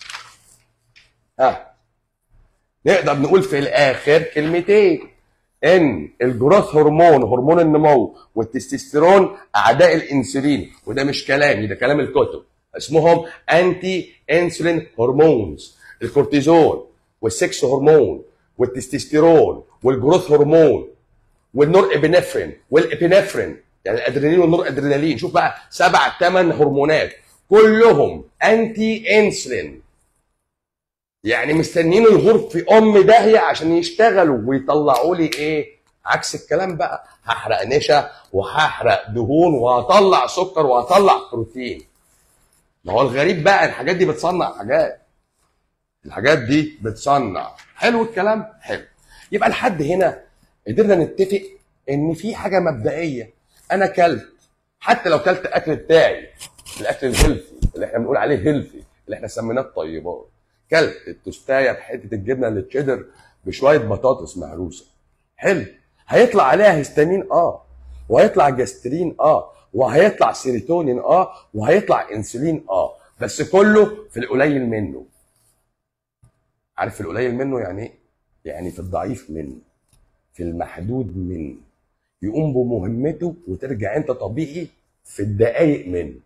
ها نقدر نقول في الاخر كلمتين ان الجروث هرمون هرمون النمو والتستوستيرون اعداء الانسولين وده مش كلامي ده كلام الكتب اسمهم انتي انسولين هرمونز الكورتيزون والسكس هرمون والتستوستيرون والجروث هرمون والنور ابنفرين والابنفرين يعني الادرينالين والنور ادرينالين شوف بقى سبع ثمان هرمونات كلهم انتي انسولين يعني مستنيين الغور في ام داهيه عشان يشتغلوا ويطلعوا لي ايه عكس الكلام بقى هحرق نشا وهحرق دهون وهطلع سكر وهطلع بروتين ما هو الغريب بقى الحاجات دي بتصنع حاجات الحاجات دي بتصنع حلو الكلام حلو يبقى لحد هنا قدرنا نتفق ان في حاجه مبدئيه انا كلت حتى لو كلت الاكل بتاعي الاكل الهيلثي اللي احنا بنقول عليه هيلثي اللي احنا سميناه الطيبات كلت التوستايه بحته الجبنه التشيدر بشويه بطاطس مهروسه حلو هيطلع عليها هيستامين اه وهيطلع جاسترين اه وهيطلع سيروتونين اه وهيطلع انسولين اه بس كله في القليل منه عارف في القليل منه يعني ايه يعني في الضعيف منه في المحدود منه يقوم بمهمته وترجع انت طبيعي في الدقايق منه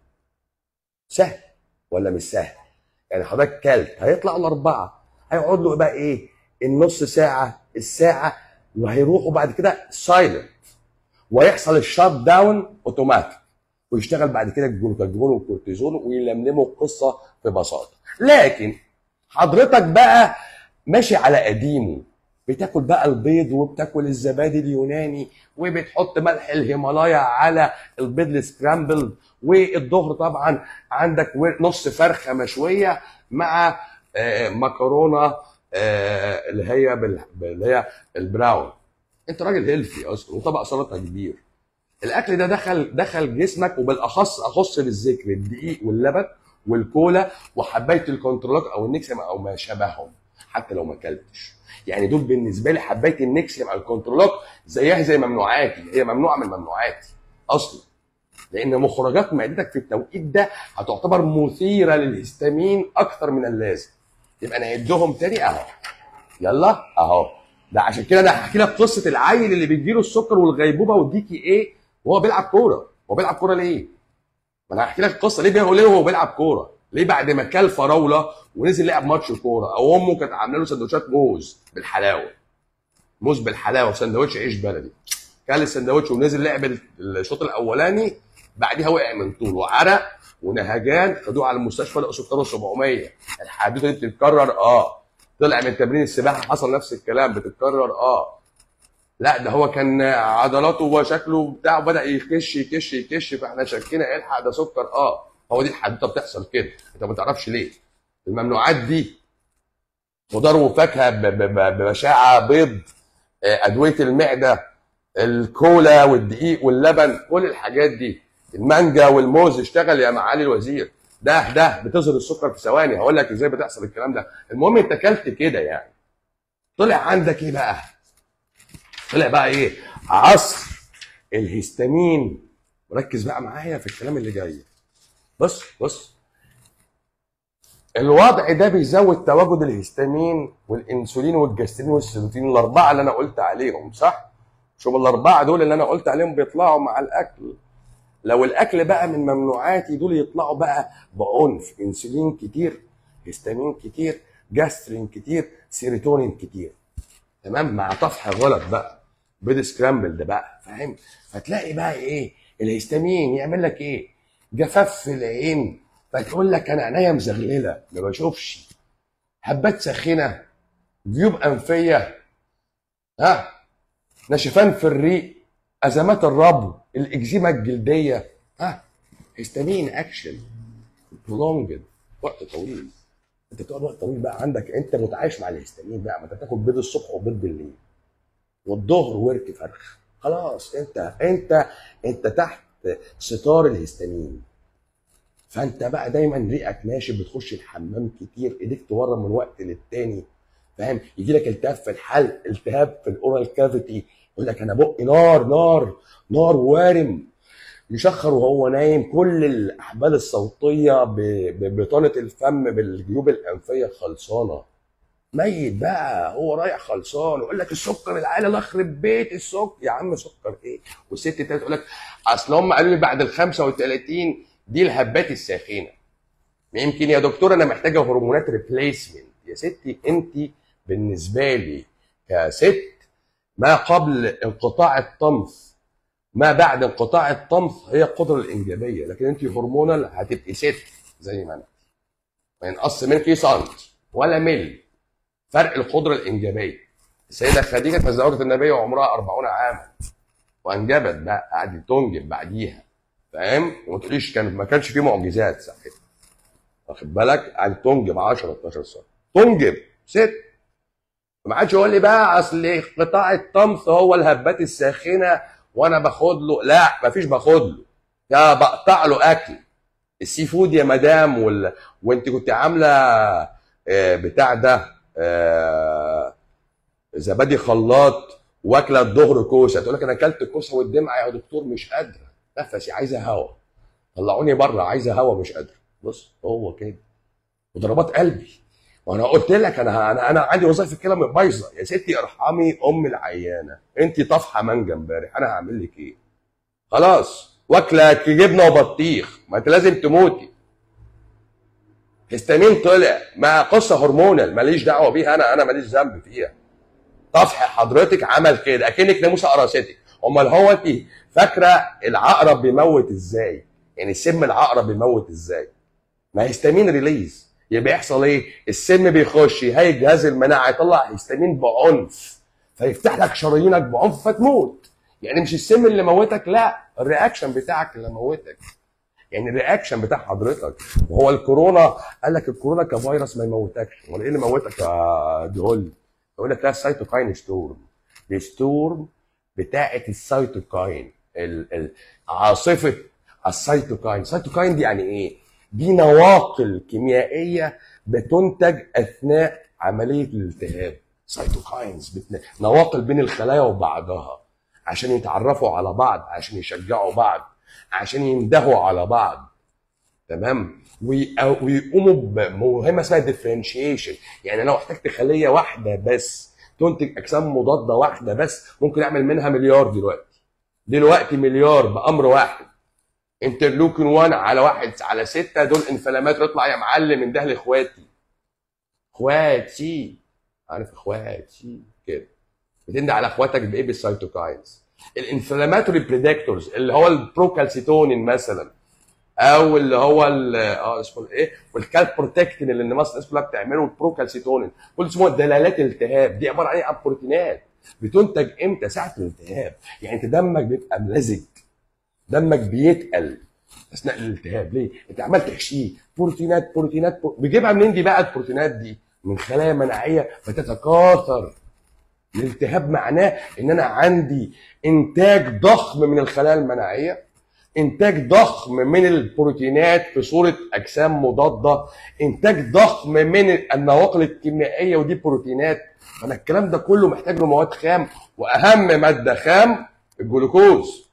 سهل ولا مش سهل يعني حضرتك كلت هيطلع الاربعه هيقعد له بقى ايه النص ساعه الساعه وهيروحوا بعد كده سايلنت ويحصل الشات داون اوتوماتيك ويشتغل بعد كده الجلوكاجون والكورتيزون ويلملموا القصه في بساطه لكن حضرتك بقى ماشي على قديمه بتاكل بقى البيض وبتاكل الزبادي اليوناني وبتحط ملح الهيمالايا على البيض السكرامبل والظهر طبعا عندك نص فرخه مشويه مع آه، مكرونه آه، اللي هي بال- اللي هي البراون انت راجل هيلثي اصلا وطبق سلطه كبير الاكل ده دخل دخل جسمك وبالاخص اخص بالذكر الدقيق واللبن والكولا وحبايه الكنترولات او النكسم او ما شابههم حتى لو ما اكلتش يعني دول بالنسبه لي حبايه النكسم او الكنترولات زيها زي ممنوعاتي هي ممنوعه من ممنوعاتي اصلا لان مخرجات معدتك في التوقيت ده هتعتبر مثيره للهستامين اكثر من اللازم يبقى نعدهم تاني اهو يلا اهو ده عشان كده انا هحكي لك قصه العيل اللي بيجيله السكر والغيبوبه والديكي ايه وهو بيلعب كوره هو بيلعب كوره ليه؟ ما انا هحكي لك القصه ليه بيقول ليه وهو بيلعب كوره؟ ليه بعد ما كل فراوله ونزل لعب ماتش كوره او امه كانت عامله له سندوتشات موز بالحلاوه موز بالحلاوه وسندوتش عيش بلدي كل السندوتش ونزل لعب الشوط الاولاني بعديها وقع من طول وعرق ونهجان خدوه على المستشفى لقوا سكره 700 الحدوته دي بتتكرر اه طلع من تمرين السباحه حصل نفس الكلام بتتكرر اه لا ده هو كان عضلاته وشكله بتاعه بدا يكش يكش يكش فاحنا شكينا الحق ده سكر اه هو دي الحدوته بتحصل كده انت ما تعرفش ليه الممنوعات دي خضار وفاكهه ب- ب- ب- ببشاعه بيض آه، ادويه المعده الكولا والدقيق واللبن كل الحاجات دي المانجا والموز اشتغل يا معالي الوزير ده ده بتظهر السكر في ثواني هقول لك ازاي بتحصل الكلام ده المهم انت اكلت كده يعني طلع عندك ايه بقى طلع بقى ايه عصر الهستامين وركز بقى معايا في الكلام اللي جاي بص بص الوضع ده بيزود تواجد الهستامين والانسولين والجسترين والسيروتونين الاربعه اللي انا قلت عليهم صح شوف الاربعه دول اللي انا قلت عليهم بيطلعوا مع الاكل لو الاكل بقى من ممنوعاتي دول يطلعوا بقى بعنف انسولين كتير هستامين كتير جاسترين كتير سيروتونين كتير تمام مع طفح غلط بقى بيض سكرامبل ده بقى فاهم فتلاقي بقى ايه الهستامين يعمل لك ايه جفاف في العين فتقول لك انا عينيا مزغلله ما بشوفش حبات ساخنه جيوب انفيه ها نشفان في الريق ازمات الربو الاكزيما الجلديه ها هستامين اكشن برولونجد وقت طويل انت بتقعد وقت طويل بقى عندك انت متعايش مع الهستامين بقى ما انت بتاكل بيض الصبح وبيض بالليل والظهر ورك فرخ خلاص انت انت انت تحت ستار الهستامين فانت بقى دايما ريقك ناشف بتخش الحمام كتير ايديك تورم من وقت للتاني فاهم يجي لك التهاب في الحلق التهاب في الاورال كافيتي يقول لك انا بقي نار نار نار وارم يشخر وهو نايم كل الاحبال الصوتيه ب- ببطانه الفم بالجيوب الانفيه خلصانه ميت بقى هو رايح خلصان يقول لك السكر العالي الله يخرب بيت السكر يا عم سكر ايه والست التانية تقول لك اصل هم قالوا لي بعد ال 35 دي الهبات الساخنه يمكن يا دكتور انا محتاجه هرمونات ريبليسمنت يا ستي انت بالنسبه لي كست ما قبل انقطاع الطمث ما بعد انقطاع الطمث هي القدره الانجابيه لكن انت هرمونال هتبقي ست زي ما انت ما ينقص منك سنت ولا مل فرق القدره الانجابيه السيده خديجه تزوجت النبي وعمرها 40 عاما وانجبت بقى قعدت تنجب بعديها فاهم وما تقوليش كان ما كانش في معجزات ساعتها واخد بالك قعدت تنجب 10 12 سنه تنجب ست ما عادش يقول لي بقى اصل قطاع الطمث هو الهبات الساخنه وانا باخد له لا مفيش باخد له يا بقطع له اكل السي فود يا مدام وال... وانت كنت عامله آه، بتاع ده آه، زبادي خلاط واكله الظهر كوسه تقول لك انا اكلت الكوسه والدمعه يا دكتور مش قادره نفسي عايزه هوا طلعوني بره عايزه هوا مش قادره بص هو كده وضربات قلبي وانا قلت لك انا انا انا عندي وظائف الكلى بايظه يا ستي ارحمي ام العيانه انت طافحه مانجا امبارح انا هعمل لك ايه خلاص واكله جبنه وبطيخ ما انت لازم تموتي هستامين طلع ما قصه هرمونال ماليش دعوه بيها انا انا ماليش ذنب فيها طفح حضرتك عمل كده اكنك ناموسه قراصتك امال هو انت فاكره العقرب بيموت ازاي يعني سم العقرب بيموت ازاي ما هيستامين ريليز يبقى يحصل ايه السم بيخش يهيج جهاز المناعه يطلع هيستامين بعنف فيفتح لك شرايينك بعنف فتموت يعني مش السم اللي موتك لا الرياكشن بتاعك اللي موتك يعني الرياكشن بتاع حضرتك وهو الكورونا قال لك الكورونا كفيروس ما يموتكش امال ايه اللي موتك يا دهول يقول لك لا السيتوكاين ستورم الستورم بتاعه السيتوكاين ال- ال- عاصفه السيتوكاين السيتوكاين دي يعني ايه دي نواقل كيميائيه بتنتج اثناء عمليه الالتهاب سيتوكاينز بتن... نواقل بين الخلايا وبعضها عشان يتعرفوا على بعض عشان يشجعوا بعض عشان يندهوا على بعض تمام وي- ويقوموا بمهمه اسمها ديفرنشيشن يعني لو احتجت خليه واحده بس تنتج اجسام مضاده واحده بس ممكن اعمل منها مليار دلوقتي دلوقتي مليار بامر واحد انترلوكين 1 على واحد على 6 دول انفلامات يطلع يا معلم من ده لاخواتي اخواتي عارف اخواتي كده بتندى على اخواتك بايه بالسيتوكاينز الانفلاماتوري بريدكتورز اللي هو البروكالسيتونين مثلا او اللي هو ال- اه اسمه ايه والكالبروتكتين اللي الناس الناس كلها بتعمله البروكالسيتونين كل اسمه دلالات الالتهاب دي عباره عن ايه عن بروتينات بتنتج امتى ساعه الالتهاب يعني انت دمك بيبقى ملزج دمك بيتقل اثناء الالتهاب ليه؟ انت عمال تحشيه بروتينات بروتينات برو... بيجيبها منين دي بقى البروتينات دي؟ من خلايا مناعيه فتتكاثر الالتهاب معناه ان انا عندي انتاج ضخم من الخلايا المناعيه انتاج ضخم من البروتينات في صوره اجسام مضاده انتاج ضخم من النواقل الكيميائيه ودي بروتينات فانا الكلام ده كله محتاج له مواد خام واهم ماده خام الجلوكوز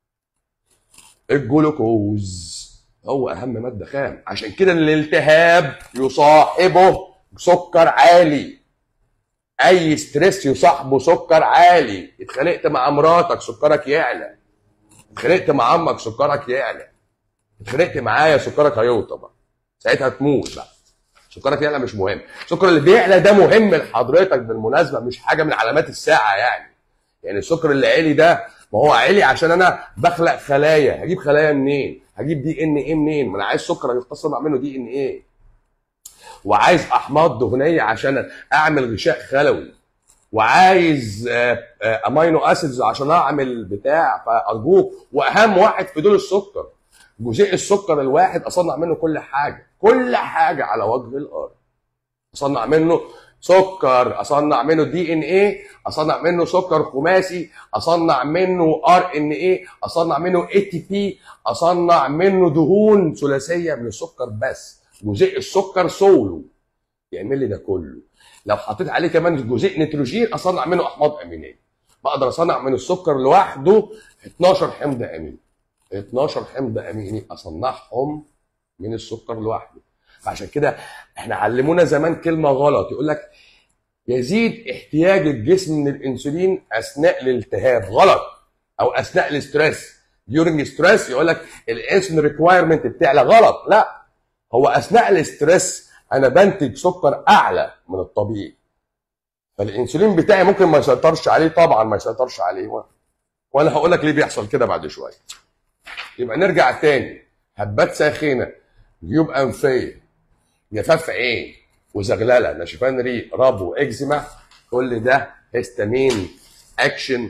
الجلوكوز هو اهم ماده خام عشان كده الالتهاب يصاحبه سكر عالي اي ستريس يصاحبه سكر عالي اتخانقت مع مراتك سكرك يعلى اتخانقت مع عمك سكرك يعلى اتخانقت معايا سكرك هيوطى بقى ساعتها تموت بقى سكرك يعلى مش مهم السكر اللي بيعلى ده مهم لحضرتك بالمناسبه مش حاجه من علامات الساعه يعني يعني السكر اللي عالي ده ما هو عالي عشان انا بخلق خلايا هجيب خلايا منين هجيب دي ان ايه منين ما انا عايز سكر يتقسم اعمله دي ان ايه وعايز احماض دهنيه عشان اعمل غشاء خلوي وعايز آه، آه، امينو اسيدز عشان اعمل بتاع فارجوك واهم واحد في دول السكر جزيء السكر الواحد اصنع منه كل حاجه كل حاجه على وجه الارض اصنع منه سكر اصنع منه دي ان ايه اصنع منه سكر خماسي اصنع منه ار ان ايه اصنع منه اي تي بي اصنع منه دهون ثلاثيه من السكر بس جزيء السكر سولو يعمل لي ده كله لو حطيت عليه كمان جزيء نيتروجين اصنع منه احماض امينيه بقدر اصنع من السكر لوحده 12 حمض اميني 12 حمض اميني اصنعهم من السكر لوحده فعشان كده احنا علمونا زمان كلمه غلط يقول لك يزيد احتياج الجسم من الانسولين اثناء الالتهاب غلط او اثناء الاسترس during ستريس يقول لك الانسولين ريكوايرمنت بتعلى غلط لا هو اثناء الاسترس انا بنتج سكر اعلى من الطبيعي فالانسولين بتاعي ممكن ما يسيطرش عليه طبعا ما يسيطرش عليه و- وانا هقول لك ليه بيحصل كده بعد شويه يبقى نرجع تاني هبات ساخنه جيوب انفيه جفاف عين وزغلله نشفان ريق ربو اكزيما كل ده هيستامين اكشن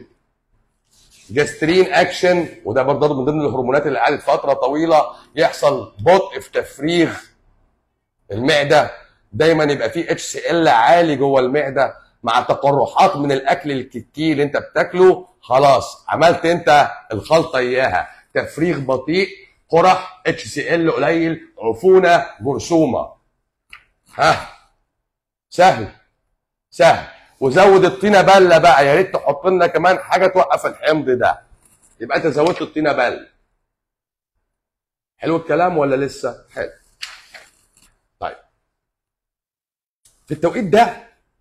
جاسترين اكشن وده برضه من ضمن الهرمونات اللي قعدت فتره طويله يحصل بطء في تفريغ المعده دايما يبقى فيه اتش سي ال عالي جوه المعده مع تقرحات من الاكل الكتير اللي انت بتاكله خلاص عملت انت الخلطه اياها تفريغ بطيء قرح اتش سي ال قليل عفونه جرثومه ها سهل سهل وزود الطينه بله بقى يا ريت تحط لنا كمان حاجه توقف الحمض ده يبقى انت زودت الطينه بله حلو الكلام ولا لسه حلو طيب في التوقيت ده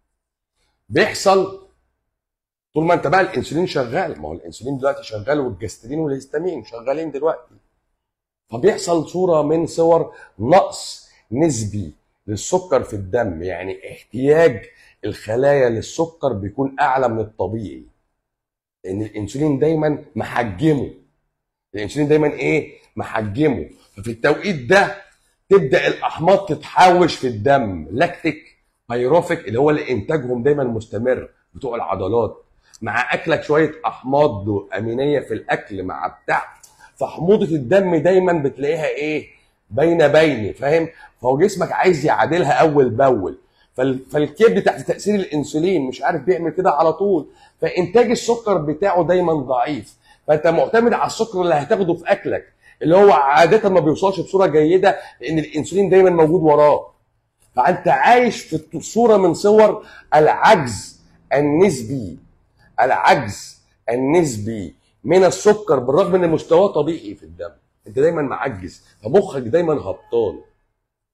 بيحصل طول ما انت بقى الانسولين شغال ما هو الانسولين دلوقتي شغال والجسترين والهستامين شغالين دلوقتي فبيحصل صوره من صور نقص نسبي للسكر في الدم يعني احتياج الخلايا للسكر بيكون اعلى من الطبيعي لان الانسولين دايما محجمه الانسولين دايما ايه محجمه ففي التوقيت ده تبدا الاحماض تتحوش في الدم لاكتيك بايروفيك اللي هو اللي انتاجهم دايما مستمر بتوع العضلات مع اكلك شويه احماض امينيه في الاكل مع بتاع فحموضه الدم دايما بتلاقيها ايه بين بين فاهم فهو جسمك عايز يعادلها اول باول فال- فالكبد تحت تاثير الانسولين مش عارف بيعمل كده على طول فانتاج السكر بتاعه دايما ضعيف فانت معتمد على السكر اللي هتاخده في اكلك اللي هو عاده ما بيوصلش بصوره جيده لان الانسولين دايما موجود وراه فانت عايش في صوره من صور العجز النسبي العجز النسبي من السكر بالرغم ان مستواه طبيعي في الدم انت دايما معجز فمخك دايما هبطان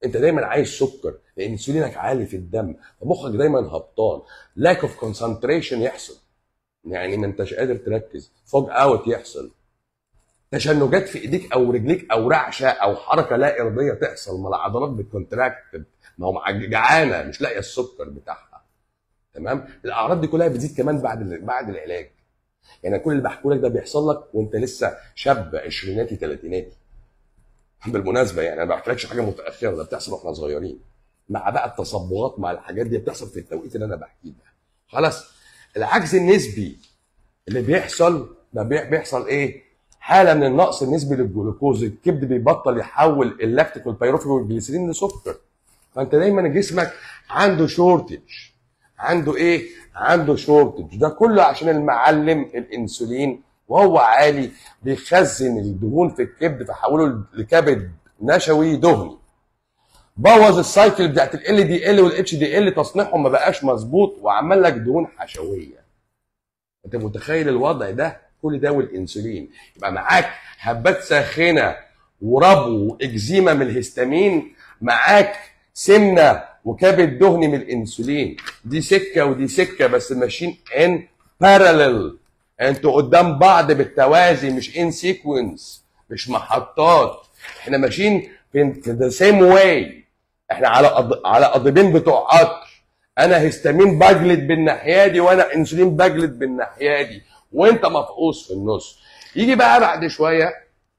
انت دايما عايز سكر لان انسولينك عالي في الدم فمخك دايما هبطان لاك اوف كونسنتريشن يحصل يعني ما انتش قادر تركز فوج اوت يحصل تشنجات في ايديك او رجليك او رعشه او حركه لا اراديه تحصل ما العضلات بتكونتراكت ما هو جعانه مش لاقيه السكر بتاعها تمام الاعراض دي كلها بتزيد كمان بعد بعد العلاج يعني كل اللي بحكيه لك ده بيحصل لك وانت لسه شاب عشريناتي ثلاثيناتي بالمناسبه يعني انا ما بحكيلكش حاجه متاخره ده بتحصل واحنا صغيرين مع بقى التصبغات مع الحاجات دي بتحصل في التوقيت اللي انا بحكيه ده خلاص العجز النسبي اللي بيحصل ده بيحصل ايه حاله من النقص النسبي للجلوكوز الكبد بيبطل يحول اللاكتيك والبيروفيك والجليسرين لسكر فانت دايما جسمك عنده شورتج عنده ايه عنده شورتج ده كله عشان المعلم الانسولين وهو عالي بيخزن الدهون في الكبد فحوله لكبد نشوي دهني بوظ السايكل بتاعت ال دي ال والاتش دي ال تصنيعهم ما بقاش مظبوط وعمل لك دهون حشويه انت متخيل الوضع ده كل ده والانسولين يبقى معاك هبات ساخنه وربو واكزيما من الهستامين معاك سمنه وكبد دهني من الانسولين دي سكه ودي سكه بس ماشيين ان باراليل انتوا قدام بعض بالتوازي مش ان سيكونس مش محطات احنا ماشيين في ذا سيم واي احنا على أض... على قضيبين بتوع قطر انا هستامين بجلد بالناحيه دي وانا انسولين بجلد بالناحيه دي وانت مفقوس في النص يجي بقى بعد شويه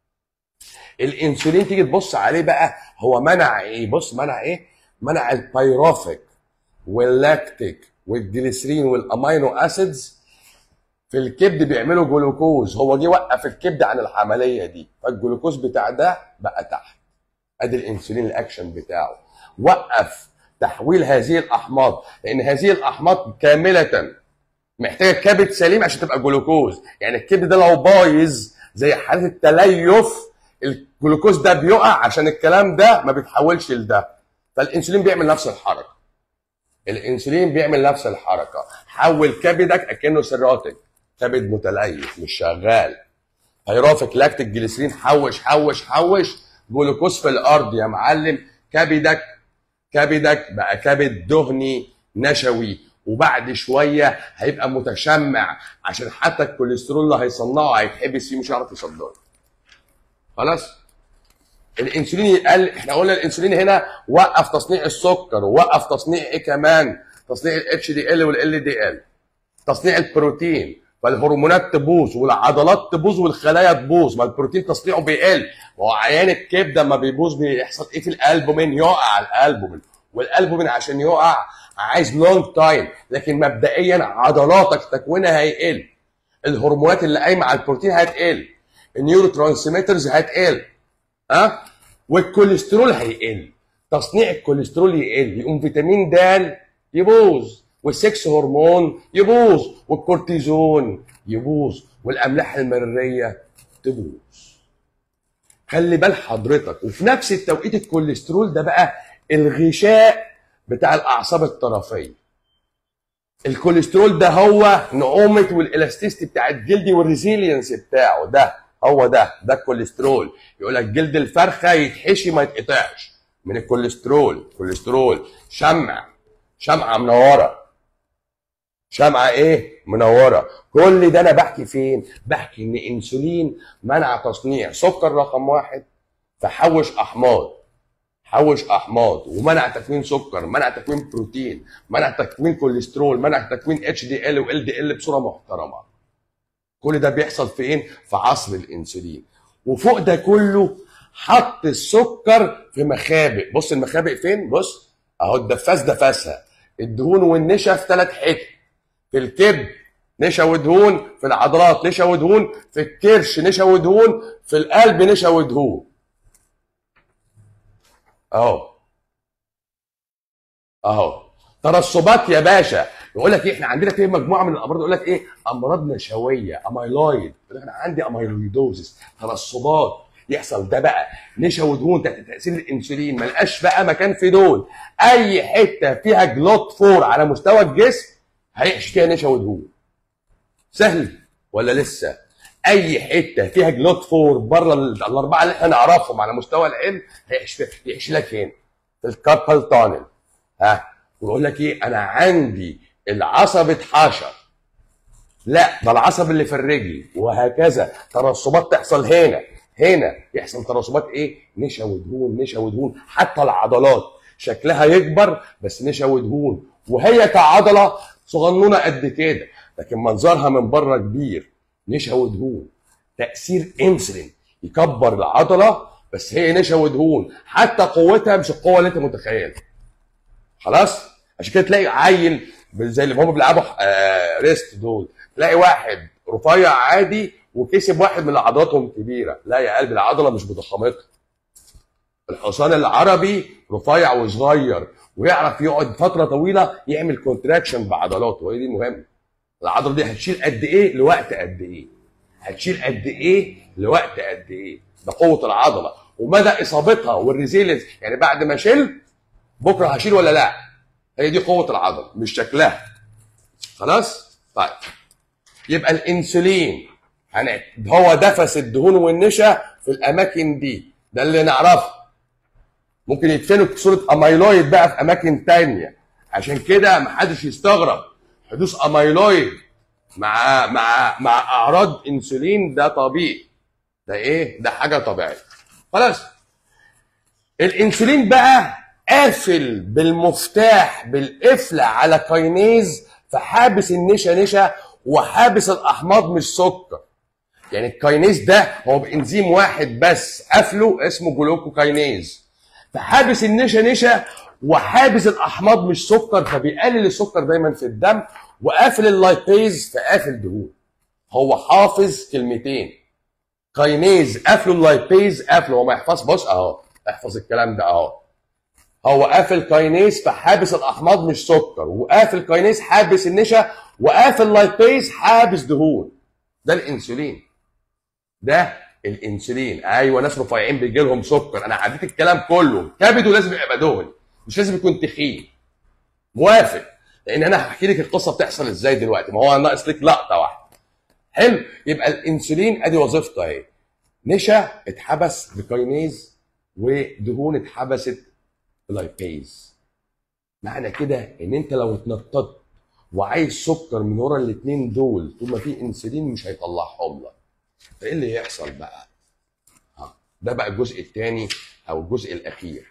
الانسولين تيجي تبص عليه بقى هو منع ايه بص منع ايه منع البيروفيك واللاكتيك والجليسرين والامينو اسيدز في الكبد بيعملوا جلوكوز هو جه وقف الكبد عن العمليه دي فالجلوكوز بتاع ده بقى تحت ادي الانسولين الاكشن بتاعه وقف تحويل هذه الاحماض لان هذه الاحماض كامله محتاجه كبد سليم عشان تبقى جلوكوز يعني الكبد ده لو بايظ زي حاله التليف الجلوكوز ده بيقع عشان الكلام ده ما بيتحولش لده فالانسولين بيعمل نفس الحركه الانسولين بيعمل نفس الحركه حول كبدك اكنه سيروتيك كبد متليف مش شغال هيرافق لاكتيك جليسرين حوش حوش حوش جلوكوز في الارض يا معلم كبدك كبدك بقى كبد دهني نشوي وبعد شويه هيبقى متشمع عشان حتى الكوليسترول اللي هيصنعه هيتحبس فيه مش هيعرف يصدره خلاص الانسولين يقل احنا قلنا الانسولين هنا وقف تصنيع السكر ووقف تصنيع ايه كمان تصنيع الاتش دي ال والال دي ال تصنيع البروتين فالهرمونات تبوظ والعضلات تبوظ والخلايا تبوظ ما البروتين تصنيعه بيقل وهو عيان الكبد لما بيبوظ بيحصل ايه في الالبومين يقع الالبومين والالبومين عشان يقع عايز لونج تايم لكن مبدئيا عضلاتك تكوينها هيقل الهرمونات اللي قايمه على البروتين هتقل النيورو ترانسميترز هتقل ها أه؟ والكوليسترول هيقل تصنيع الكوليسترول يقل يقوم فيتامين د يبوظ والسكس هرمون يبوظ والكورتيزون يبوظ والاملاح المريه تبوظ خلي بال حضرتك وفي نفس التوقيت الكوليسترول ده بقى الغشاء بتاع الاعصاب الطرفيه الكوليسترول ده هو نعومه والالاستيستي بتاع الجلد والريزيلينس بتاعه ده هو ده ده الكوليسترول يقول لك جلد الفرخه يتحشي ما يتقطعش من الكوليسترول كوليسترول شمع شمعه منوره شمعه ايه منوره كل ده انا بحكي فين بحكي ان انسولين منع تصنيع سكر رقم واحد فحوش احماض حوش احماض ومنع تكوين سكر منع تكوين بروتين منع تكوين كوليسترول منع تكوين اتش دي ال وال دي ال بصوره محترمه كل ده بيحصل فين في عصر الانسولين وفوق ده كله حط السكر في مخابئ بص المخابئ فين بص اهو الدفاس دفاسها الدهون والنشا في ثلاث حتت في الكبد نشا ودهون في العضلات نشا ودهون في الكرش نشا ودهون في القلب نشا ودهون اهو اهو ترسبات يا باشا يقول لك ايه احنا عندنا في مجموعه من الامراض يقول لك ايه امراض نشويه اميلويد يقول لك انا عندي اميلويدوزس ترسبات يحصل ده بقى نشا ودهون تحت تاثير الانسولين ما لقاش بقى مكان في دول اي حته فيها جلوت فور على مستوى الجسم هيعيش فيها نشا ودهون سهل ولا لسه اي حته فيها جلوت فور بره الاربعه اللي احنا نعرفهم على مستوى العلم هيعيش فيها يعيش لك فين في الكاربال تانل ها ويقول لك ايه انا عندي العصب اتحشر لا ده العصب اللي في الرجل وهكذا ترسبات تحصل هنا هنا يحصل ترسبات ايه نشا ودهون نشا ودهون حتى العضلات شكلها يكبر بس نشا ودهون وهي كعضله صغنونه قد كده لكن منظرها من بره كبير نشا ودهون تاثير انسولين يكبر العضله بس هي نشا ودهون حتى قوتها مش القوه اللي انت متخيلها خلاص عشان كده تلاقي عيل زي اللي هم بيلعبوا آه ريست دول تلاقي واحد رفيع عادي وكسب واحد من عضلاتهم كبيره لا يا قلبي العضله مش بضخامتها الحصان العربي رفيع وصغير ويعرف يقعد فتره طويله يعمل كونتراكشن بعضلاته وهي دي المهم العضله دي هتشيل قد ايه لوقت قد ايه هتشيل قد ايه لوقت قد ايه ده قوه العضله ومدى اصابتها والريزيلنس يعني بعد ما شلت بكره هشيل ولا لا هي دي قوه العضله مش شكلها خلاص طيب يبقى الانسولين هن- هو دفس الدهون والنشا في الاماكن دي ده اللي نعرفه ممكن يدفنوا في صوره اميلويد بقى في اماكن تانية عشان كده محدش يستغرب حدوث اميلويد مع مع مع اعراض انسولين ده طبيعي ده ايه ده حاجه طبيعيه خلاص الانسولين بقى قافل بالمفتاح بالقفل على كاينيز فحابس النشا نشا وحابس الاحماض مش سكر يعني الكاينيز ده هو بانزيم واحد بس قافله اسمه جلوكوكاينيز فحابس النشا نشا وحابس الاحماض مش سكر فبيقلل السكر دايما في الدم وقافل اللايبيز فقافل دهون هو حافظ كلمتين كاينيز قافله اللايبيز قافله هو ما يحفظ بص اهو احفظ الكلام ده اهو هو قافل كاينيز فحابس الاحماض مش سكر وقافل كاينيز حابس النشا وقافل لايبيز حابس دهون ده الانسولين ده الانسولين ايوه ناس رفيعين بيجي لهم سكر انا عديت الكلام كله كبده لازم يبقى دهن مش لازم يكون تخين موافق لان انا هحكي لك القصه بتحصل ازاي دلوقتي ما هو ناقص لك لقطه واحده حلو يبقى الانسولين ادي وظيفته اهي نشا اتحبس بكاينيز ودهون اتحبست بلايبيز معنى كده ان انت لو اتنططت وعايز سكر من ورا الاثنين دول طول ما في انسولين مش هيطلعهم لك فايه اللي يحصل بقى ها ده بقى الجزء الثاني او الجزء الاخير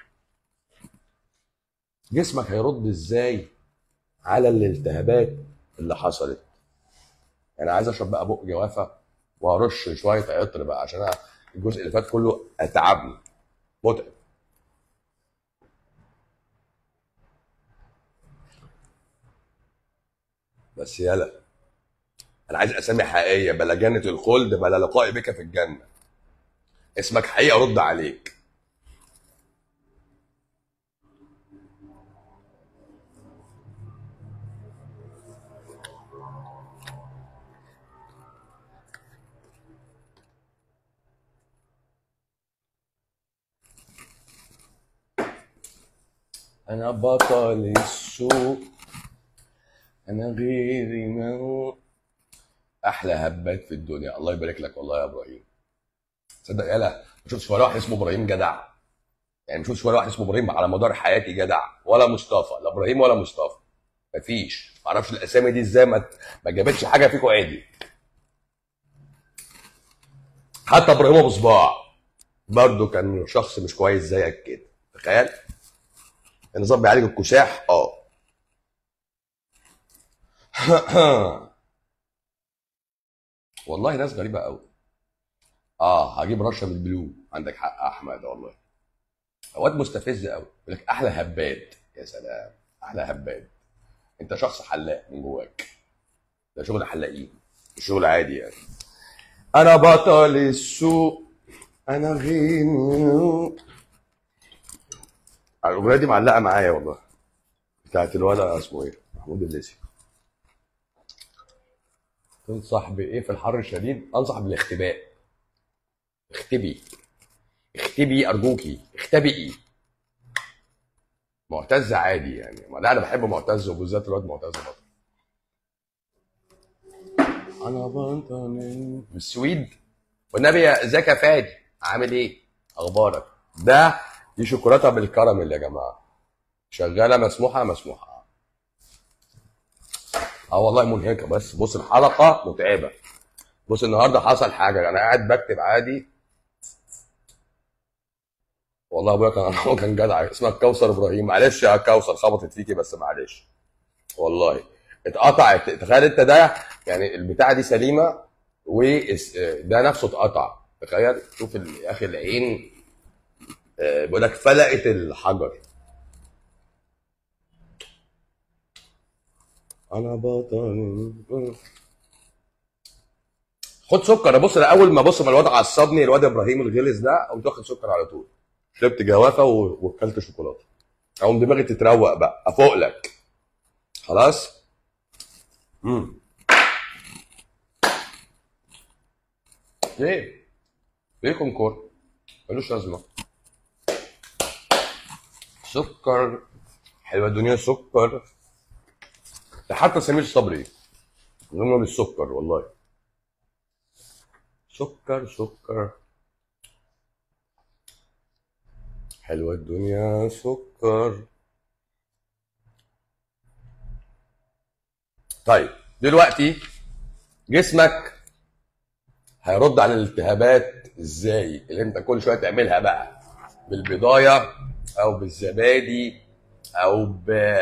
جسمك هيرد ازاي على الالتهابات اللي حصلت انا عايز اشرب بقى بق جوافه وارش شويه عطر بقى عشان أنا الجزء اللي فات كله اتعبني متعب بس يلا انا عايز اسامي حقيقيه بلا جنه الخلد بلا لقائي بك في الجنه اسمك حقيقي ارد عليك انا بطل السوق انا غيري ما هو احلى هبات في الدنيا الله يبارك لك والله يا ابراهيم تصدق يالا ما شفتش ولا واحد اسمه ابراهيم جدع يعني ما شفتش ولا واحد اسمه ابراهيم على مدار حياتي جدع ولا مصطفى لا ابراهيم ولا مصطفى مفيش ما اعرفش الاسامي دي ازاي ما ما جابتش حاجه فيكم عادي حتى ابراهيم ابو صباع برضه كان شخص مش كويس زيك كده تخيل النظام بيعالج الكساح اه والله ناس غريبه قوي اه هجيب رشه من البلو عندك حق يا احمد والله واد مستفز قوي يقول لك احلى هباد يا سلام احلى هباد انت شخص حلاق من جواك ده شغل حلاقين مش شغل عادي يعني انا بطل السوق انا غير الاغنيه دي معلقه معايا والله بتاعت الولد اسمه ايه محمود الليثي تنصح بايه في الحر الشديد انصح بالاختباء اختبي اختبي ارجوكي اختبئي معتز عادي يعني ما لا انا بحب معتز وبالذات الواد معتز بطل انا بطل من السويد والنبي يا ازيك يا فادي عامل ايه اخبارك ده دي شوكولاته بالكراميل يا جماعه شغاله مسموحه مسموحه اه والله منهكه بس بص الحلقه متعبه بص النهارده حصل حاجه انا قاعد بكتب عادي والله ابويا كان هو كان جدع اسمها كوثر ابراهيم معلش يا كوثر خبطت فيكي بس معلش والله اتقطعت تخيل انت ده يعني البتاعه دي سليمه وده نفسه اتقطع تخيل شوف ال- يا اخي العين آه، بيقول لك فلقت الحجر انا بطل خد سكر بص انا اول ما بص ما الواد عصبني الواد ابراهيم الغلس ده قمت واخد سكر على طول شربت جوافه و- وكلت شوكولاته اقوم دماغي تتروق بقى افوق لك خلاص امم ليه ليه كونكور ملوش لازمه سكر حلوه الدنيا سكر ده حتى سمير صبري غنى بالسكر والله سكر سكر حلوة الدنيا سكر طيب دلوقتي جسمك هيرد على الالتهابات ازاي اللي انت كل شويه تعملها بقى بالبضايه او بالزبادي او ب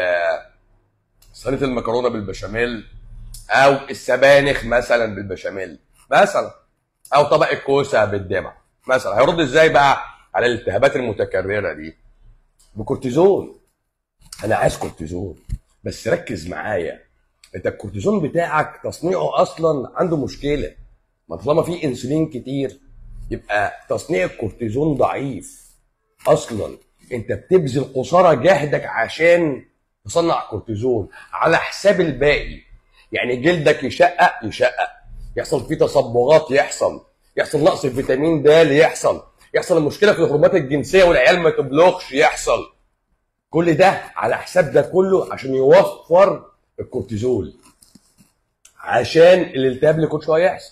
صينيه المكرونه بالبشاميل او السبانخ مثلا بالبشاميل مثلا او طبق الكوسه بالدمع مثلا هيرد ازاي بقى على الالتهابات المتكرره دي بكورتيزون انا عايز كورتيزون بس ركز معايا انت الكورتيزون بتاعك تصنيعه اصلا عنده مشكله ما طالما في انسولين كتير يبقى تصنيع الكورتيزون ضعيف اصلا انت بتبذل قصارى جهدك عشان تصنع كورتيزون على حساب الباقي يعني جلدك يشقق يشقق يحصل فيه تصبغات يحصل يحصل نقص في فيتامين د يحصل يحصل المشكله في الهرمونات الجنسيه والعيال ما تبلغش يحصل كل ده على حساب ده كله عشان يوفر الكورتيزول عشان الالتهاب اللي كل شويه يحصل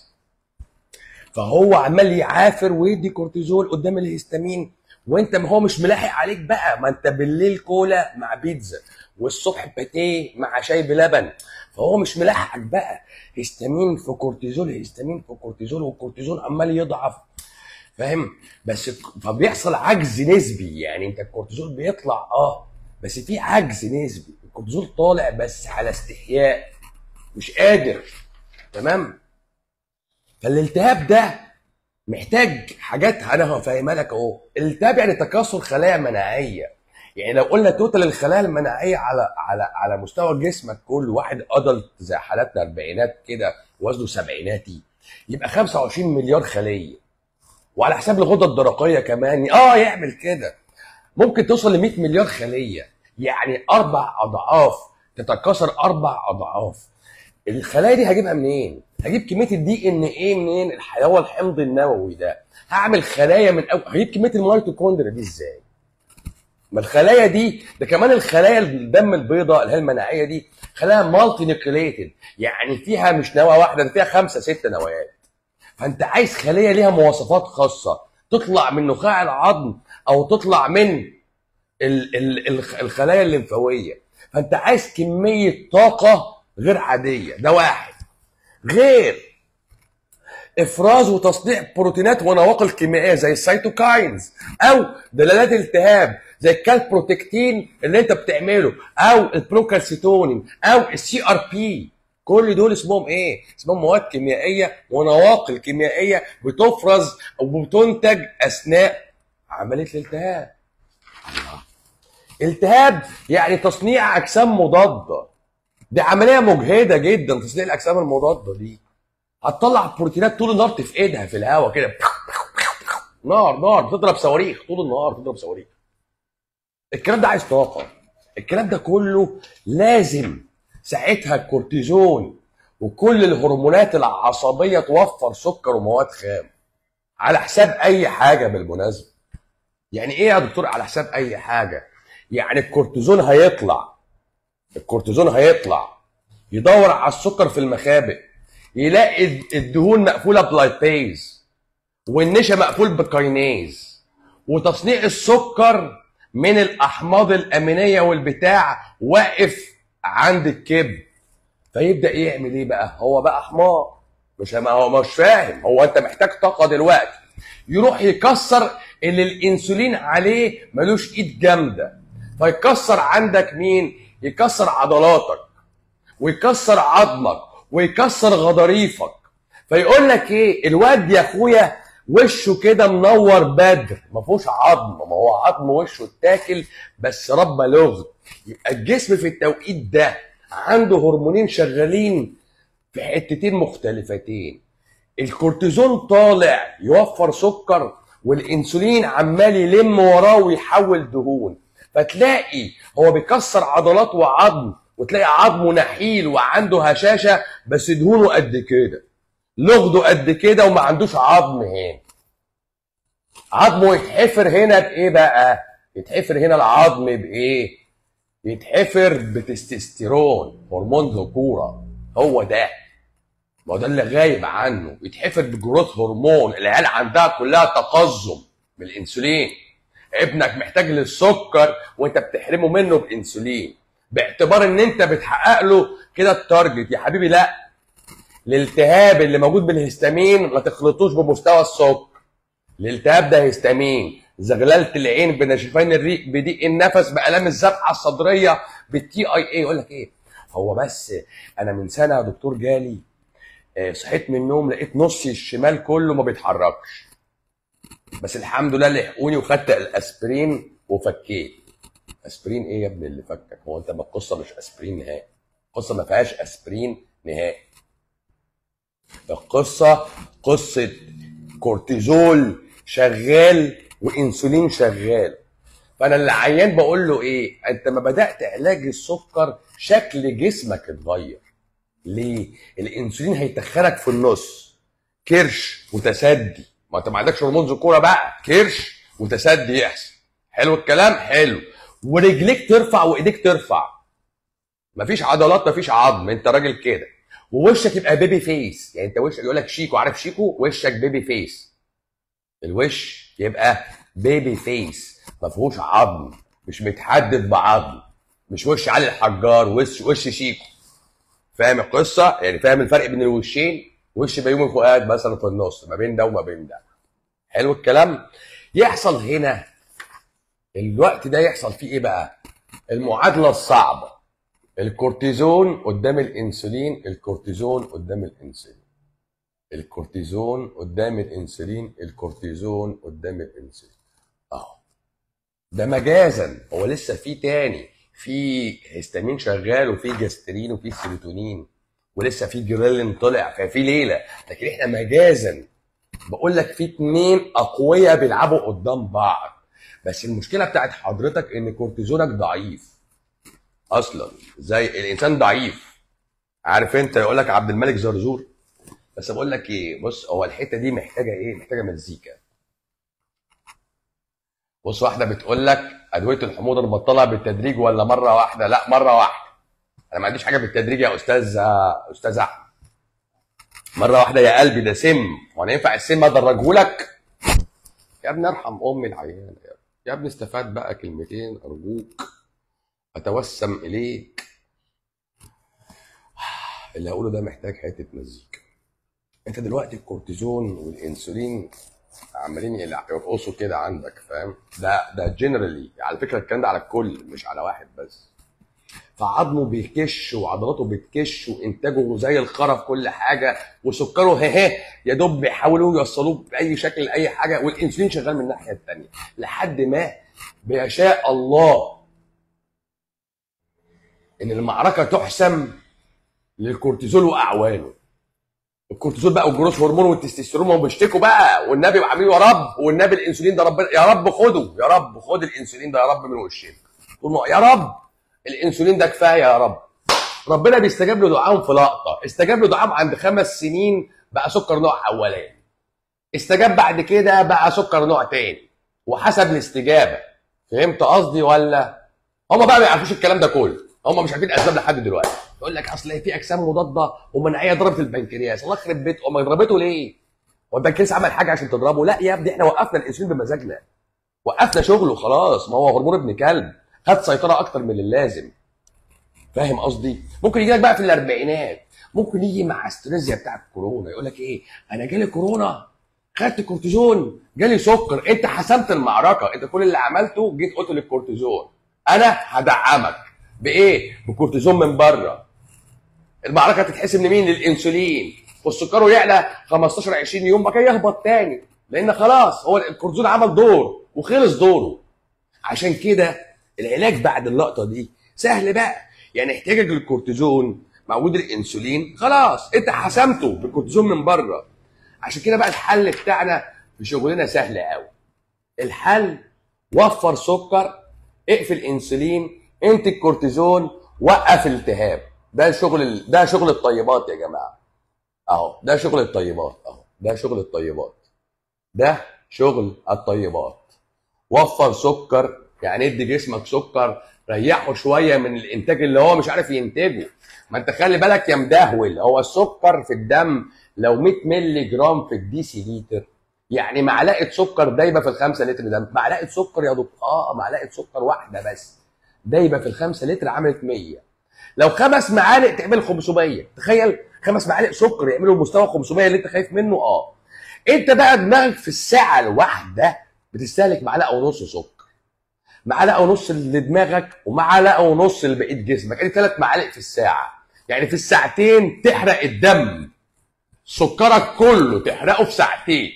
فهو عمال يعافر ويدي كورتيزول قدام الهستامين وانت ما هو مش ملاحق عليك بقى ما انت بالليل كولا مع بيتزا والصبح باتيه مع شاي بلبن فهو مش ملاحقك بقى هستامين في كورتيزول هستامين في كورتيزول والكورتيزول عمال يضعف فاهم بس ك- فبيحصل عجز نسبي يعني انت الكورتيزول بيطلع اه بس في عجز نسبي الكورتيزول طالع بس على استحياء مش قادر تمام فالالتهاب ده محتاج حاجات انا هفهمها لك اهو الالتهاب يعني تكاثر خلايا مناعيه يعني لو قلنا توتال الخلايا المناعيه على على على مستوى جسمك كله واحد ادلت زي حالاتنا اربعينات كده وزنه سبعيناتي يبقى 25 مليار خليه وعلى حساب الغده الدرقيه كمان اه يعمل كده ممكن توصل ل 100 مليار خليه يعني اربع اضعاف تتكاثر اربع اضعاف الخلايا دي هجيبها منين؟ هجيب كميه الدي ان ايه منين؟ الحيوان الحمض النووي ده هعمل خلايا من أول هجيب كميه الميتوكوندريا دي ازاي؟ ما الخلايا دي ده كمان الخلايا الدم البيضاء اللي هي المناعيه دي خلايا مالتي نيوكليتد يعني فيها مش نواه واحده ده فيها خمسه سته نواه فانت عايز خليه ليها مواصفات خاصه تطلع من نخاع العظم او تطلع من ال- ال- ال- الخلايا الليمفاويه فانت عايز كميه طاقه غير عاديه ده واحد غير افراز وتصنيع بروتينات ونواقل كيميائيه زي السيتوكاينز او دلالات التهاب زي الكالبروتكتين اللي انت بتعمله او البروكالسيتونين او السي ار بي كل دول اسمهم ايه؟ اسمهم مواد كيميائيه ونواقل كيميائيه بتفرز او بتنتج اثناء عمليه الالتهاب. التهاب يعني تصنيع اجسام مضاده. دي عمليه مجهده جدا تصنيع الاجسام المضاده دي. هتطلع بروتينات طول النهار تفقدها في الهواء كده نار نار تضرب صواريخ طول النهار تضرب صواريخ الكلام ده عايز طاقه الكلام ده كله لازم ساعتها الكورتيزون وكل الهرمونات العصبيه توفر سكر ومواد خام على حساب اي حاجه بالمناسبه يعني ايه يا دكتور على حساب اي حاجه يعني الكورتيزون هيطلع الكورتيزون هيطلع يدور على السكر في المخابئ يلاقي الدهون مقفوله بلايبيز والنشا مقفول بكاينيز وتصنيع السكر من الاحماض الامينيه والبتاع واقف عند الكبد فيبدا يعمل ايه بقى هو بقى حمار مش ما هو مش فاهم هو انت محتاج طاقه دلوقتي يروح يكسر اللي الانسولين عليه ملوش ايد جامده فيكسر عندك مين يكسر عضلاتك ويكسر عظمك ويكسر غضاريفك فيقول لك ايه الواد يا اخويا وشه كده منور بدر ما فيهوش عظم ما هو عظم وشه اتاكل بس ربى لغز يبقى الجسم في التوقيت ده عنده هرمونين شغالين في حتتين مختلفتين الكورتيزون طالع يوفر سكر والانسولين عمال يلم وراه ويحول دهون فتلاقي هو بيكسر عضلات وعظم وتلاقي عظمه نحيل وعنده هشاشه بس دهونه قد كده لغده قد كده وما عندوش عظم هنا عظمه يتحفر هنا بايه بقى يتحفر هنا العظم بايه يتحفر بتستوستيرون هرمون ذكوره هو ده ما هو ده اللي غايب عنه يتحفر بجروث هرمون العيال عندها كلها تقزم بالانسولين ابنك محتاج للسكر وانت بتحرمه منه بانسولين باعتبار ان انت بتحقق له كده التارجت يا حبيبي لا الالتهاب اللي موجود بالهستامين ما تخلطوش بمستوى السكر الالتهاب ده هستامين زغلله العين بنشفان الريق بضيق النفس بالام الذبحه الصدريه بالتي اي اي يقول لك ايه هو بس انا من سنه يا دكتور جالي آه، صحيت من النوم لقيت نصي الشمال كله ما بيتحركش بس الحمد لله لحقوني وخدت الاسبرين وفكيت اسبرين ايه يا ابني اللي فكك هو انت ما القصه مش اسبرين نهائي القصه ما فيهاش اسبرين نهائي القصه قصه كورتيزول شغال وانسولين شغال فانا العيان بقول له ايه انت ما بدات علاج السكر شكل جسمك اتغير ليه الانسولين هيتخنك في النص كرش وتسدي ما انت ما عندكش هرمون ذكوره بقى كرش وتسدي يحصل حلو الكلام حلو ورجليك ترفع وايديك ترفع مفيش عضلات مفيش عظم انت راجل كده ووشك يبقى بيبي فيس يعني انت وشك يقول لك شيكو عارف شيكو وشك بيبي فيس الوش يبقى بيبي فيس ما فيهوش عظم مش متحدد بعظم مش وش علي الحجار وش وش شيكو فاهم القصه يعني فاهم الفرق بين الوشين وش بيومي فؤاد مثلا في النص ما بين ده وما بين ده حلو الكلام يحصل هنا الوقت ده يحصل فيه ايه بقى المعادله الصعبه الكورتيزون قدام الانسولين الكورتيزون قدام الانسولين الكورتيزون قدام الانسولين الكورتيزون قدام الانسولين اهو ده مجازا هو لسه في تاني في هيستامين شغال وفي جاسترين وفي سيروتونين ولسه في جريلين طلع ففي ليله لكن احنا مجازا بقول لك في اتنين اقوياء بيلعبوا قدام بعض بس المشكله بتاعت حضرتك ان كورتيزونك ضعيف اصلا زي الانسان ضعيف عارف انت يقول لك عبد الملك زرزور بس بقول لك ايه بص هو الحته دي محتاجه ايه محتاجه مزيكا بص واحده بتقول لك ادويه الحموضه نبطلها بالتدريج ولا مره واحده لا مره واحده انا ما عنديش حاجه بالتدريج يا استاذ استاذ احمد مره واحده يا قلبي ده سم وانا ينفع السم ادرجه لك يا ابني ارحم امي العيانه يا ابني. يا ابني استفاد بقى كلمتين ارجوك اتوسم اليك اللي هقوله ده محتاج حته مزيكا انت دلوقتي الكورتيزون والانسولين عمالين يلع- يرقصوا كده عندك فاهم ده ده جنرالي على فكره الكلام ده على الكل مش على واحد بس فعظمه بيكش وعضلاته بتكش وانتاجه زي الخرا في كل حاجه وسكره هه يا دوب بيحاولوا يوصلوه باي شكل لاي حاجه والانسولين شغال من الناحيه الثانيه لحد ما بيشاء الله ان المعركه تحسم للكورتيزول واعوانه الكورتيزول بقى والجروث هرمون والتستوستيرون هم بيشتكوا بقى والنبي وعاملين يا رب والنبي الانسولين ده ربنا يا رب خده يا رب خد الانسولين ده يا رب من وشنا طول ما- يا رب الانسولين ده كفايه يا رب ربنا بيستجاب له دعائهم في لقطه استجاب له دعائهم عند خمس سنين بقى سكر نوع اولاني استجاب بعد كده بقى سكر نوع تاني وحسب الاستجابه فهمت قصدي ولا هم بقى ما يعرفوش الكلام ده كله هم مش عارفين الاسباب لحد دلوقتي يقول لك اصل في اجسام مضاده ومناعيه ضربت البنكرياس الله يخرب بيت امك ضربته ليه؟ هو البنكرياس عمل حاجه عشان تضربه؟ لا يا ابني احنا وقفنا الانسولين بمزاجنا وقفنا شغله خلاص ما هو هرمون ابن كلب خد سيطره اكتر من اللازم فاهم قصدي ممكن يجي لك بقى في الاربعينات ممكن يجي مع استريزيا بتاع الكورونا يقول لك ايه انا جالي كورونا خدت كورتيزون جالي سكر انت حسمت المعركه انت كل اللي عملته جيت قلت للكورتيزون انا هدعمك بايه بكورتيزون من بره المعركه تتحسم لمين للانسولين والسكر يعلى 15 20 يوم بعد كده يهبط تاني لان خلاص هو الكورتيزون عمل دور وخلص دوره عشان كده العلاج بعد اللقطه دي سهل بقى يعني احتياجك للكورتيزون مع وجود الانسولين خلاص انت حسمته بالكورتيزون من بره عشان كده بقى الحل بتاعنا في شغلنا سهل قوي الحل وفر سكر اقفل انسولين انتج كورتيزون وقف التهاب ده شغل ده شغل الطيبات يا جماعه اهو ده شغل الطيبات اهو ده شغل الطيبات ده شغل الطيبات وفر سكر يعني ادي جسمك سكر ريحه شويه من الانتاج اللي هو مش عارف ينتجه ما انت خلي بالك يا مدهول هو السكر في الدم لو 100 مللي جرام في الديسي لتر يعني معلقه سكر دايبه في الخمسة لتر ده معلقه سكر يا دكتور اه معلقه سكر واحده بس دايبه في الخمسة لتر عملت 100 لو خمس معالق تعمل 500 تخيل خمس معالق سكر يعملوا مستوى 500 اللي انت خايف منه اه انت بقى دماغك في الساعه الواحده بتستهلك معلقه ونص سكر معلقه ونص لدماغك ومعلقه ونص لبقيه جسمك ادي ثلاث معالق في الساعه يعني في الساعتين تحرق الدم سكرك كله تحرقه في ساعتين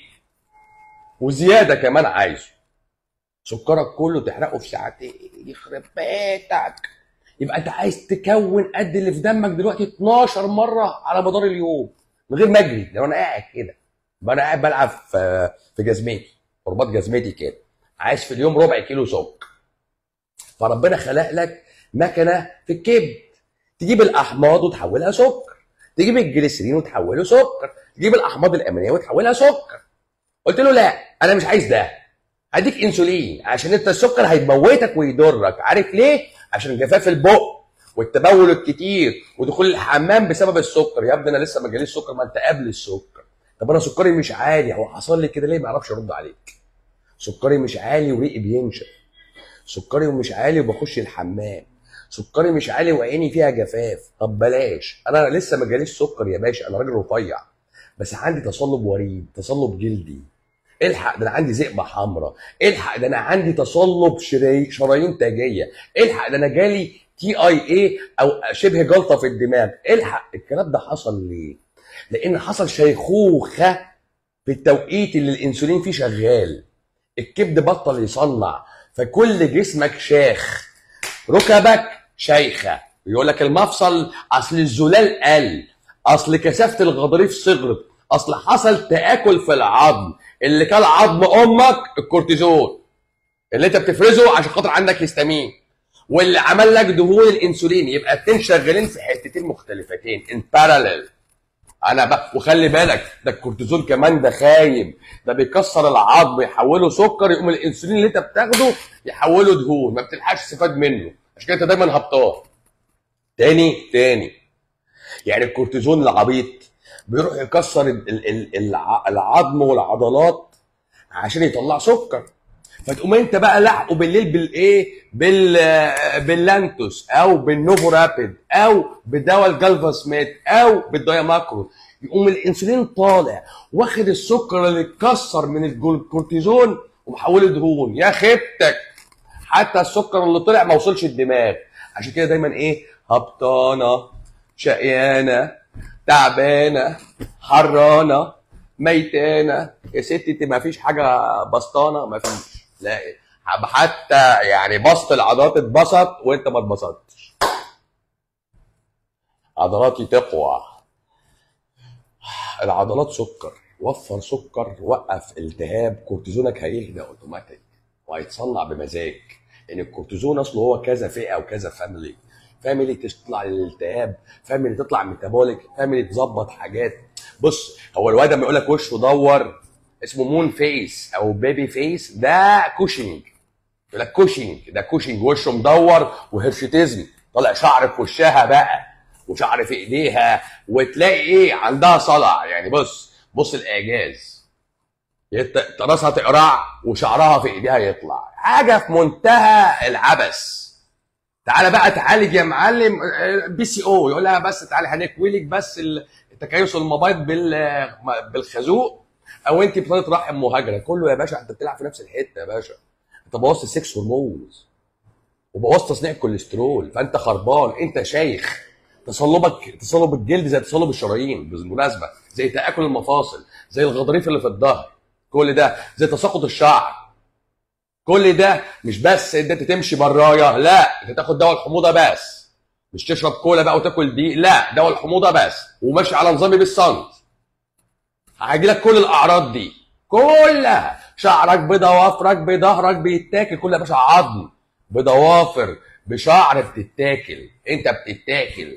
وزياده كمان عايزه سكرك كله تحرقه في ساعتين يخرب بيتك يبقى انت عايز تكون قد اللي في دمك دلوقتي 12 مره على مدار اليوم من غير ما اجري لو انا قاعد كده يبقى انا قاعد بلعب في في جزمتي رباط جزمتي كده عايز في اليوم ربع كيلو سكر فربنا خلق لك مكنه في الكبد تجيب الاحماض وتحولها سكر تجيب الجليسرين وتحوله سكر تجيب الاحماض الامينيه وتحولها سكر قلت له لا انا مش عايز ده هديك انسولين عشان انت السكر هيموتك ويضرك عارف ليه عشان جفاف البق والتبول الكتير ودخول الحمام بسبب السكر يا ابني انا لسه ما جاليش سكر ما انت قبل السكر طب انا سكري مش عالي هو حصل لي كده ليه ما اعرفش ارد عليك سكري مش عالي وريقي بينشف سكري مش عالي وبخش الحمام سكري مش عالي وعيني فيها جفاف طب بلاش انا لسه ما جاليش سكر يا باشا انا راجل رفيع بس عندي تصلب وريد تصلب جلدي الحق ده انا عندي ذئبه حمراء الحق ده انا عندي تصلب شراي... شرايين تاجيه الحق ده انا جالي تي اي اي او شبه جلطه في الدماغ الحق الكلام ده حصل ليه لان حصل شيخوخه في التوقيت اللي الانسولين فيه شغال الكبد بطل يصنع فكل جسمك شاخ ركبك شيخه يقول لك المفصل اصل الزلال قل اصل كثافه الغضاريف صغرت اصل حصل تاكل في العظم اللي كان عظم امك الكورتيزون اللي انت بتفرزه عشان خاطر عندك هيستامين واللي عمل لك دهون الانسولين يبقى اتنين شغالين في حتتين مختلفتين ان باراليل انا بقى وخلي بالك ده الكورتيزون كمان ده خايب ده بيكسر العظم يحوله سكر يقوم الانسولين اللي انت بتاخده يحوله دهون ما بتلحقش تستفاد منه عشان كده انت دايما هبطان تاني تاني يعني الكورتيزون العبيط بيروح يكسر ال- ال- ال- الع- العظم والعضلات عشان يطلع سكر فتقوم انت بقى لحقه بالليل بالايه بال باللانتوس او بالنوفو رابيد او بدواء الجالفاسميت او بالدايماكرو يقوم الانسولين طالع واخد السكر اللي اتكسر من الكورتيزون ومحوله دهون يا خيبتك حتى السكر اللي طلع ما وصلش الدماغ عشان كده دايما ايه هبطانه شقيانه تعبانه حرانه ميتانه يا ستي انت ما فيش حاجه بسطانه ما فيش لا حتى يعني بسط العضلات اتبسط وانت ما اتبسطتش عضلاتي تقوى العضلات سكر وفر سكر وقف التهاب كورتيزونك هيهدى اوتوماتيك وهيتصنع بمزاج لان الكورتيزون اصله هو كذا فئه وكذا فاميلي فاميلي تطلع للالتهاب فاميلي تطلع ميتابوليك فاميلي تظبط حاجات بص هو الواد لما يقول لك وشه دور اسمه مون فيس او بيبي فيس ده كوشنج يقول لك كوشنج ده كوشنج وشه مدور وهرشتزم طالع شعر في وشها بقى وشعر في ايديها وتلاقي ايه عندها صلع يعني بص بص الاعجاز يت- راسها تقرع وشعرها في ايديها يطلع حاجه في منتهى العبث تعالى بقى تعالج يا معلم بي سي او يقول لها بس تعالى هنكويلك بس ال- تكيس المبيض بال بالخازوق او انت بطانه رحم مهاجره كله يا باشا انت بتلعب في نفس الحته يا باشا انت بوظت السكس هرمونز وبوظت تصنيع الكوليسترول فانت خربان انت شيخ تصلبك تصلب الجلد زي تصلب الشرايين بالمناسبه زي تاكل المفاصل زي الغضاريف اللي في الظهر كل ده زي تساقط الشعر كل ده مش بس ان انت تمشي برايه لا انت تاخد دواء الحموضه بس مش تشرب كولا بقى وتاكل دي لا دواء الحموضه بس وماشي على نظامي بالسنت هيجي لك كل الاعراض دي كلها شعرك بضوافرك بظهرك بيتاكل كل يا باشا عظم بضوافر بشعر بتتاكل انت بتتاكل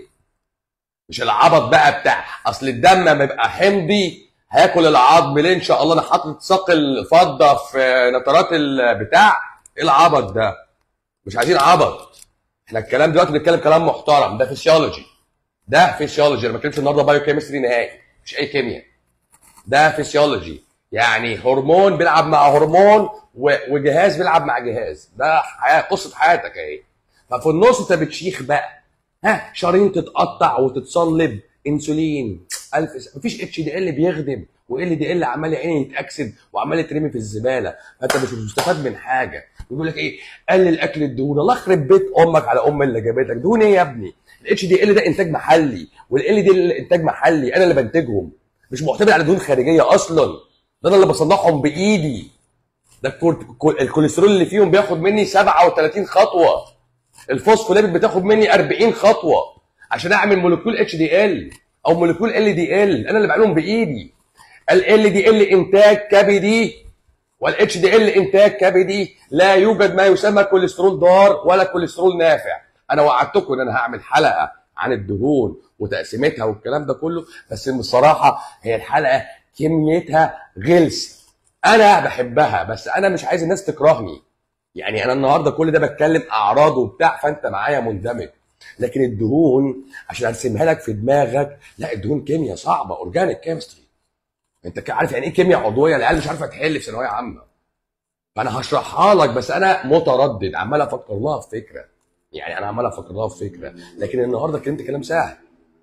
مش العبط بقى بتاع اصل الدم لما يبقى حمضي هياكل العظم ليه ان شاء الله انا حاطط ساق الفضه في نترات البتاع ايه العبط ده مش عايزين عبط احنا الكلام دلوقتي بنتكلم كلام محترم ده فيسيولوجي ده فيسيولوجي انا ما بتكلمش النهارده بايو كيمستري نهائي مش اي كيمياء ده فيسيولوجي يعني هرمون بيلعب مع هرمون و- وجهاز بيلعب مع جهاز ده حياه قصه حياتك اهي ففي النص انت بتشيخ بقى ها شرايين تتقطع وتتصلب انسولين الف س- مفيش اتش دي ال بيخدم وال دي ال عمال يا عيني يتاكسد وعمال يترمي في الزباله فانت مش مستفاد من حاجه يقول لك ايه قلل اكل الدهون الله يخرب بيت امك على ام اللي جابتك دهون ايه يا ابني الاتش دي ال ده انتاج محلي والال دي ال انتاج محلي انا اللي بنتجهم مش معتمد على دهون خارجيه اصلا ده انا اللي بصنعهم بايدي ده الكور- الكول- الكوليسترول اللي فيهم بياخد مني 37 خطوه الفوسفوليبيد بتاخد مني 40 خطوه عشان اعمل مولكيول اتش دي ال او مولكيول ال دي ال انا اللي بعملهم بايدي ال دي ال انتاج كبدي والاتش دي ال انتاج كبدي لا يوجد ما يسمى كوليسترول ضار ولا كوليسترول نافع انا وعدتكم ان انا هعمل حلقه عن الدهون وتقسيمتها والكلام ده كله بس بصراحه هي الحلقه كميتها غلس انا بحبها بس انا مش عايز الناس تكرهني يعني انا النهارده كل ده بتكلم اعراض وبتاع فانت معايا مندمج لكن الدهون عشان ارسمها لك في دماغك لا الدهون كيمياء صعبه اورجانيك كيمستري انت ك- عارف يعني ايه كيمياء عضويه العيال مش عارفه تحل في ثانويه عامه فانا هشرحها لك بس انا متردد عمال افكر لها في فكره يعني انا عمال افكر لها في فكره لكن النهارده كلمت كلام سهل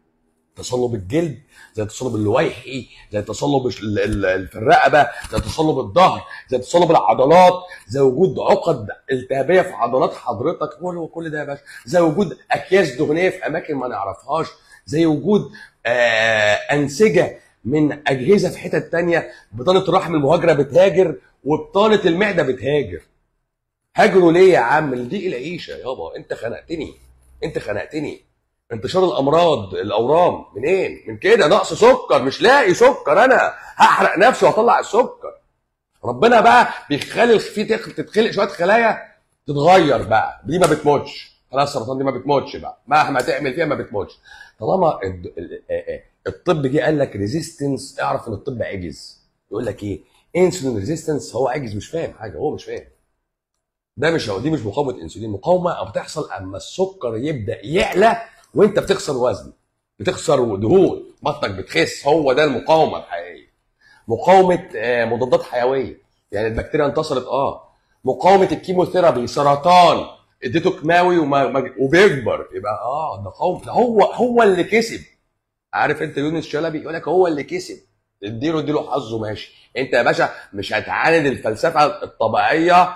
تصلب الجلد زي تصلب اللويحي زي تصلب ال- ال- ال- في الرقبه زي تصلب الظهر زي تصلب العضلات زي وجود عقد التهابيه في عضلات حضرتك كل كل ده يا باشا زي وجود اكياس دهنيه في اماكن ما نعرفهاش زي وجود آه انسجه من اجهزه في حتت تانية بطانه الرحم المهاجره بتهاجر وبطانه المعده بتهاجر هاجروا ليه يا عم دي العيشه يابا انت خنقتني انت خنقتني انتشار الامراض الاورام منين من كده نقص سكر مش لاقي سكر انا هحرق نفسي واطلع السكر ربنا بقى بيخلي في تخ- تتخلق شويه خلايا تتغير بقى دي ما بتموتش خلاص السرطان دي ما بتموتش بقى مهما تعمل فيها ما بتموتش طالما الد- ال- آه، آه، الطب جه قال لك ريزيستنس اعرف ان الطب عجز يقول لك ايه انسولين ريزيستنس هو عجز مش فاهم حاجه هو مش فاهم ده مش هو دي مش مقاومه انسولين مقاومه بتحصل اما السكر يبدا يعلى وانت بتخسر وزن بتخسر دهون بطنك بتخس هو ده المقاومه الحقيقيه مقاومه آه، مضادات حيويه يعني البكتيريا انتصرت اه مقاومه الكيموثيرابي سرطان اديته كيماوي وما ما- وبيكبر يبقى اه ده قوم ده هو هو اللي كسب عارف انت يونس شلبي يقول لك هو اللي كسب اديله اديله حظه ماشي انت يا باشا مش هتعاند الفلسفه الطبيعيه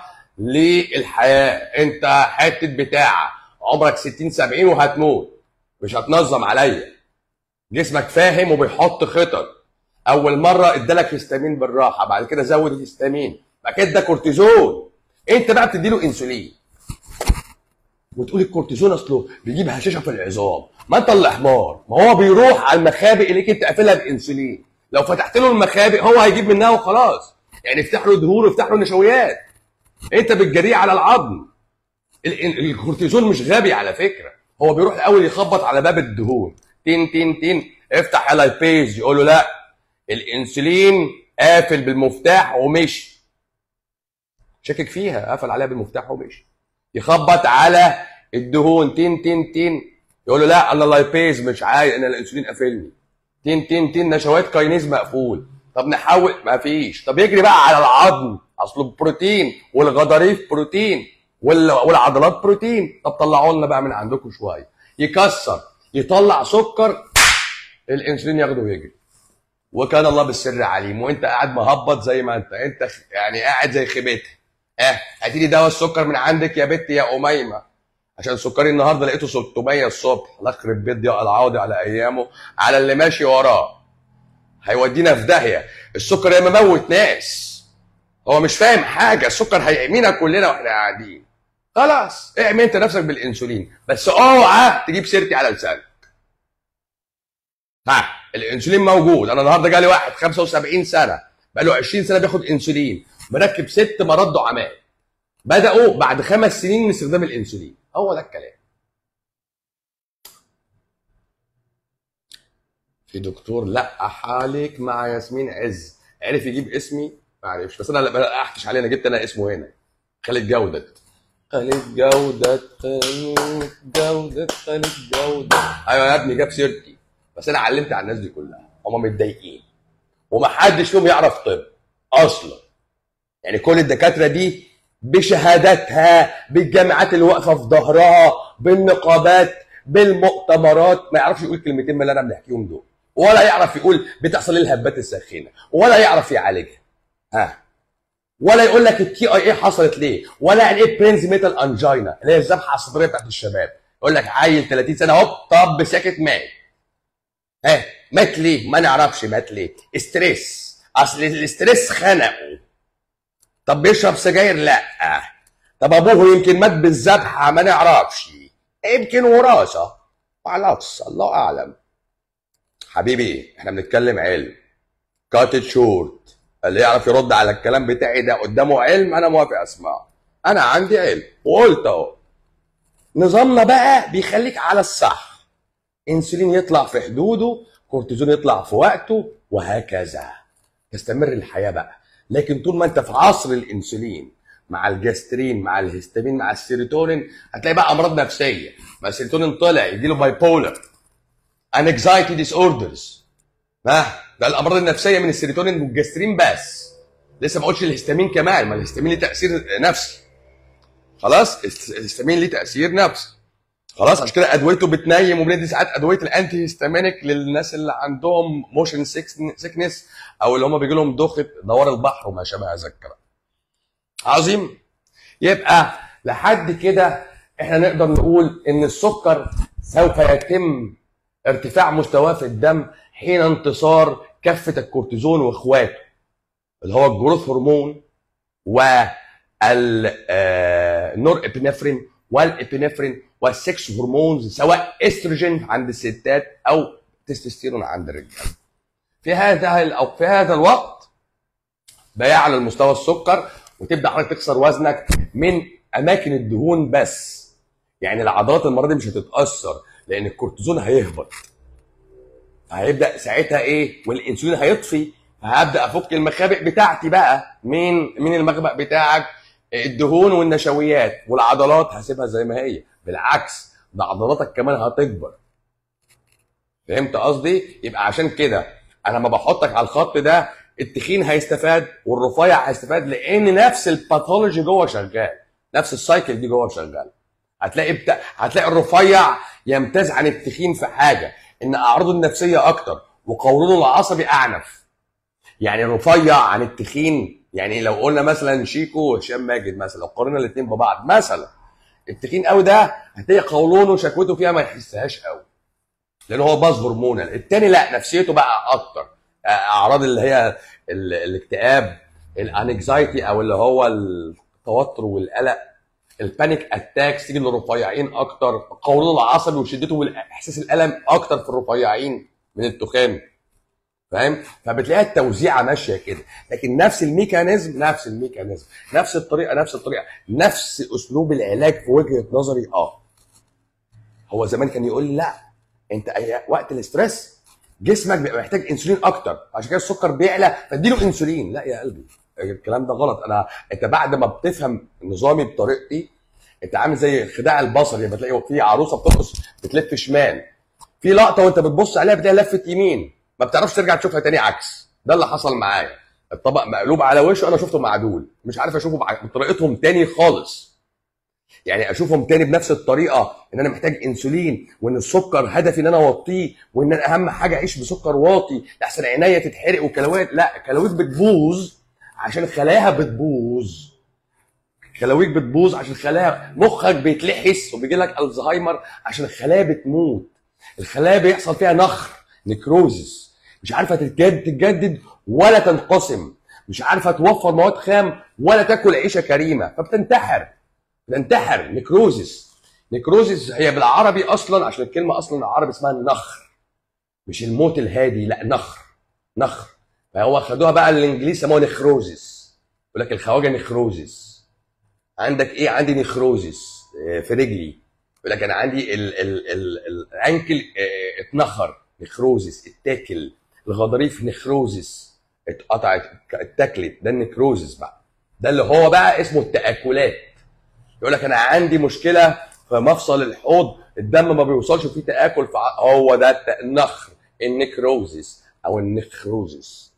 للحياه انت حته بتاعه عمرك 60 70 وهتموت مش هتنظم عليا جسمك فاهم وبيحط خطط اول مره ادالك هيستامين بالراحه بعد كده زود الهيستامين بعد كده ادى كورتيزون انت بقى بتديله انسولين وتقول الكورتيزون اصله بيجيب هشاشه في العظام ما انت اللي حمار ما هو بيروح على المخابئ اللي انت قافلها بانسولين لو فتحت له المخابئ هو هيجيب منها وخلاص يعني افتح له دهون وافتح له نشويات انت بتجريه على العظم ال- ال- الكورتيزون مش غبي على فكره هو بيروح الاول يخبط على باب الدهون تين تين تين افتح اللايبيز يقول له لا الانسولين قافل بالمفتاح ومشي شاكك فيها قفل عليها بالمفتاح ومشي يخبط على الدهون تين تين تين يقول له لا انا اللايبيز مش عايز انا الانسولين قافلني تين تين تين نشوات كاينيز مقفول طب نحول ما فيش طب يجري بقى على العظم اصله بروتين والغضاريف بروتين وال- والعضلات بروتين طب طلعوا لنا بقى من عندكم شويه يكسر يطلع سكر الانسولين ياخده ويجري وكان الله بالسر عليم وانت قاعد مهبط زي ما انت انت خ- يعني قاعد زي خيبتها اه هاتي لي دواء السكر من عندك يا بت يا اميمه عشان سكري النهارده لقيته 600 الصبح الله يخرب بيت ضياء العوضي على ايامه على اللي ماشي وراه هيودينا في داهيه السكر يا مموت ناس هو مش فاهم حاجه السكر هيأمينا كلنا واحنا قاعدين خلاص اعمل انت نفسك بالانسولين بس اوعى تجيب سيرتي على لسانك ها الانسولين موجود انا النهارده جالي واحد 75 سنه بقاله 20 سنه بياخد انسولين مركب ست مرات دعامات بداوا بعد خمس سنين من استخدام الانسولين هو ده الكلام في دكتور لقح عليك مع ياسمين عز عرف يجيب اسمي ما عرفش بس انا لا لقحتش عليه انا جبت انا اسمه هنا خالد جودت خالد جودت خالد جودت خالد جودت ايوه يا ابني جاب سيرتي بس انا علمت على الناس دي كلها هم متضايقين ومحدش فيهم يعرف طب اصلا يعني كل الدكاتره دي بشهاداتها بالجامعات اللي واقفه في ظهرها بالنقابات بالمؤتمرات ما يعرفش يقول كلمتين من اللي انا بنحكيهم دول ولا يعرف يقول بتحصل ايه الهبات الساخنه ولا يعرف يعالجها ها ولا يقول لك التي اي اي حصلت ليه ولا يعني ايه برينز ميتال انجينا اللي هي الذبحه الصدريه بتاعت الشباب يقول لك عيل 30 سنه هوب طب ساكت مات ها مات ليه ما نعرفش مات ليه استريس اصل الاستريس خنقه طب بيشرب سجاير لا طب ابوه يمكن مات بالذبحه ما نعرفش يمكن وراثه معرفش الله اعلم حبيبي احنا بنتكلم علم كاتت شورت اللي يعرف يرد على الكلام بتاعي ده قدامه علم انا موافق اسمعه انا عندي علم وقلت اهو نظامنا بقى بيخليك على الصح انسولين يطلع في حدوده كورتيزون يطلع في وقته وهكذا تستمر الحياه بقى لكن طول ما انت في عصر الانسولين مع الجاسترين مع الهستامين مع السيروتونين هتلاقي بقى امراض نفسيه ما السيروتونين طلع يجي له باي بولر انكزايتي ديس اوردرز ها ده الامراض النفسيه من السيروتونين والجاسترين بس لسه ما قلتش الهستامين كمان ما الهستامين ليه تاثير نفسي خلاص الهستامين ليه تاثير نفسي خلاص عشان كده ادويته بتنيم وبندي ساعات ادويه الانتي هيستامينيك للناس اللي عندهم موشن سيكنس او اللي هم بيجي لهم دوخه دوار البحر وما شابه هذا الكلام عظيم يبقى لحد كده احنا نقدر نقول ان السكر سوف يتم ارتفاع مستواه في الدم حين انتصار كافه الكورتيزون واخواته اللي هو الجروث هرمون والنور ابنفرين والابنفرين والسكس هرمونز سواء استروجين عند الستات او تستوستيرون عند الرجال في هذا او في هذا الوقت بيعلى المستوى السكر وتبدا حضرتك تكسر وزنك من اماكن الدهون بس يعني العضلات المره دي مش هتتاثر لان الكورتيزون هيهبط هيبدا ساعتها ايه والانسولين هيطفي فهبدا افك المخابئ بتاعتي بقى مين مين المخبأ بتاعك الدهون والنشويات والعضلات هسيبها زي ما هي بالعكس ده عضلاتك كمان هتكبر فهمت قصدي يبقى عشان كده انا لما بحطك على الخط ده التخين هيستفاد والرفيع هيستفاد لان نفس الباثولوجي جوه شغال نفس السايكل دي جوه شغال هتلاقي بتا... هتلاقي الرفيع يمتاز عن التخين في حاجه ان اعراضه النفسيه اكتر وقولونه العصبي اعنف يعني الرفيع عن التخين يعني لو قلنا مثلا شيكو وهشام ماجد مثلا لو قارنا الاثنين ببعض مثلا التخين قوي ده هتلاقي قولونه شكوته فيها ما يحسهاش قوي لان هو باظ هرمونال التاني لا نفسيته بقى اكتر اعراض اللي هي ال- الاكتئاب الانكزايتي او اللي هو التوتر والقلق البانيك اتاكس تيجي للرفيعين اكتر قولونه العصبي وشدته واحساس الالم اكتر في الرفيعين من التخان فاهم فبتلاقي التوزيعه ماشيه كده لكن نفس الميكانيزم نفس الميكانيزم نفس الطريقه نفس الطريقه نفس اسلوب العلاج في وجهه نظري اه هو زمان كان يقول لي لا انت أي- وقت الاسترس جسمك بيبقى محتاج انسولين اكتر عشان كده السكر بيعلى فاديله انسولين لا يا قلبي الكلام ده غلط انا انت بعد ما بتفهم نظامي بطريقتي انت عامل زي الخداع البصري لما تلاقي في عروسه بترقص بتلف شمال في لقطه وانت بتبص عليها بتلاقي لفت يمين ما بتعرفش ترجع تشوفها تاني عكس ده اللي حصل معايا الطبق مقلوب على وشه انا شفته معدول مش عارف اشوفه بع- بطريقتهم تاني خالص يعني اشوفهم تاني بنفس الطريقه ان انا محتاج انسولين وان السكر هدفي ان انا اوطيه وان انا اهم حاجه اعيش بسكر واطي لحسن عينيا تتحرق وكلاويات لا كلاويك بتبوظ عشان خلاياها بتبوظ خلاويك بتبوظ عشان خلايا مخك بيتلحس وبيجي لك الزهايمر عشان الخلايا بتموت الخلايا بيحصل فيها نخر نكروزس مش عارفه تتجدد تتجدد ولا تنقسم مش عارفه توفر مواد خام ولا تاكل عيشه كريمه فبتنتحر بتنتحر نكروزس نكروزس هي بالعربي اصلا عشان الكلمه اصلا العربي اسمها النخر مش الموت الهادي لا نخر نخر فهو خدوها بقى الانجليزي سموها نخروزس يقول لك الخواجه نخروزس عندك ايه عندي نخروزس آه، في رجلي يقول لك انا عندي ال ال ال الانكل آه، اتنخر نخروزس اتاكل الغضاريف نخروزس اتقطعت اتاكلت ده النكروزس بقى ده اللي هو بقى اسمه التاكلات يقول لك انا عندي مشكله في مفصل الحوض الدم ما بيوصلش وفيه تاكل فع- هو ده الت- النخر النكروزس او النخروزس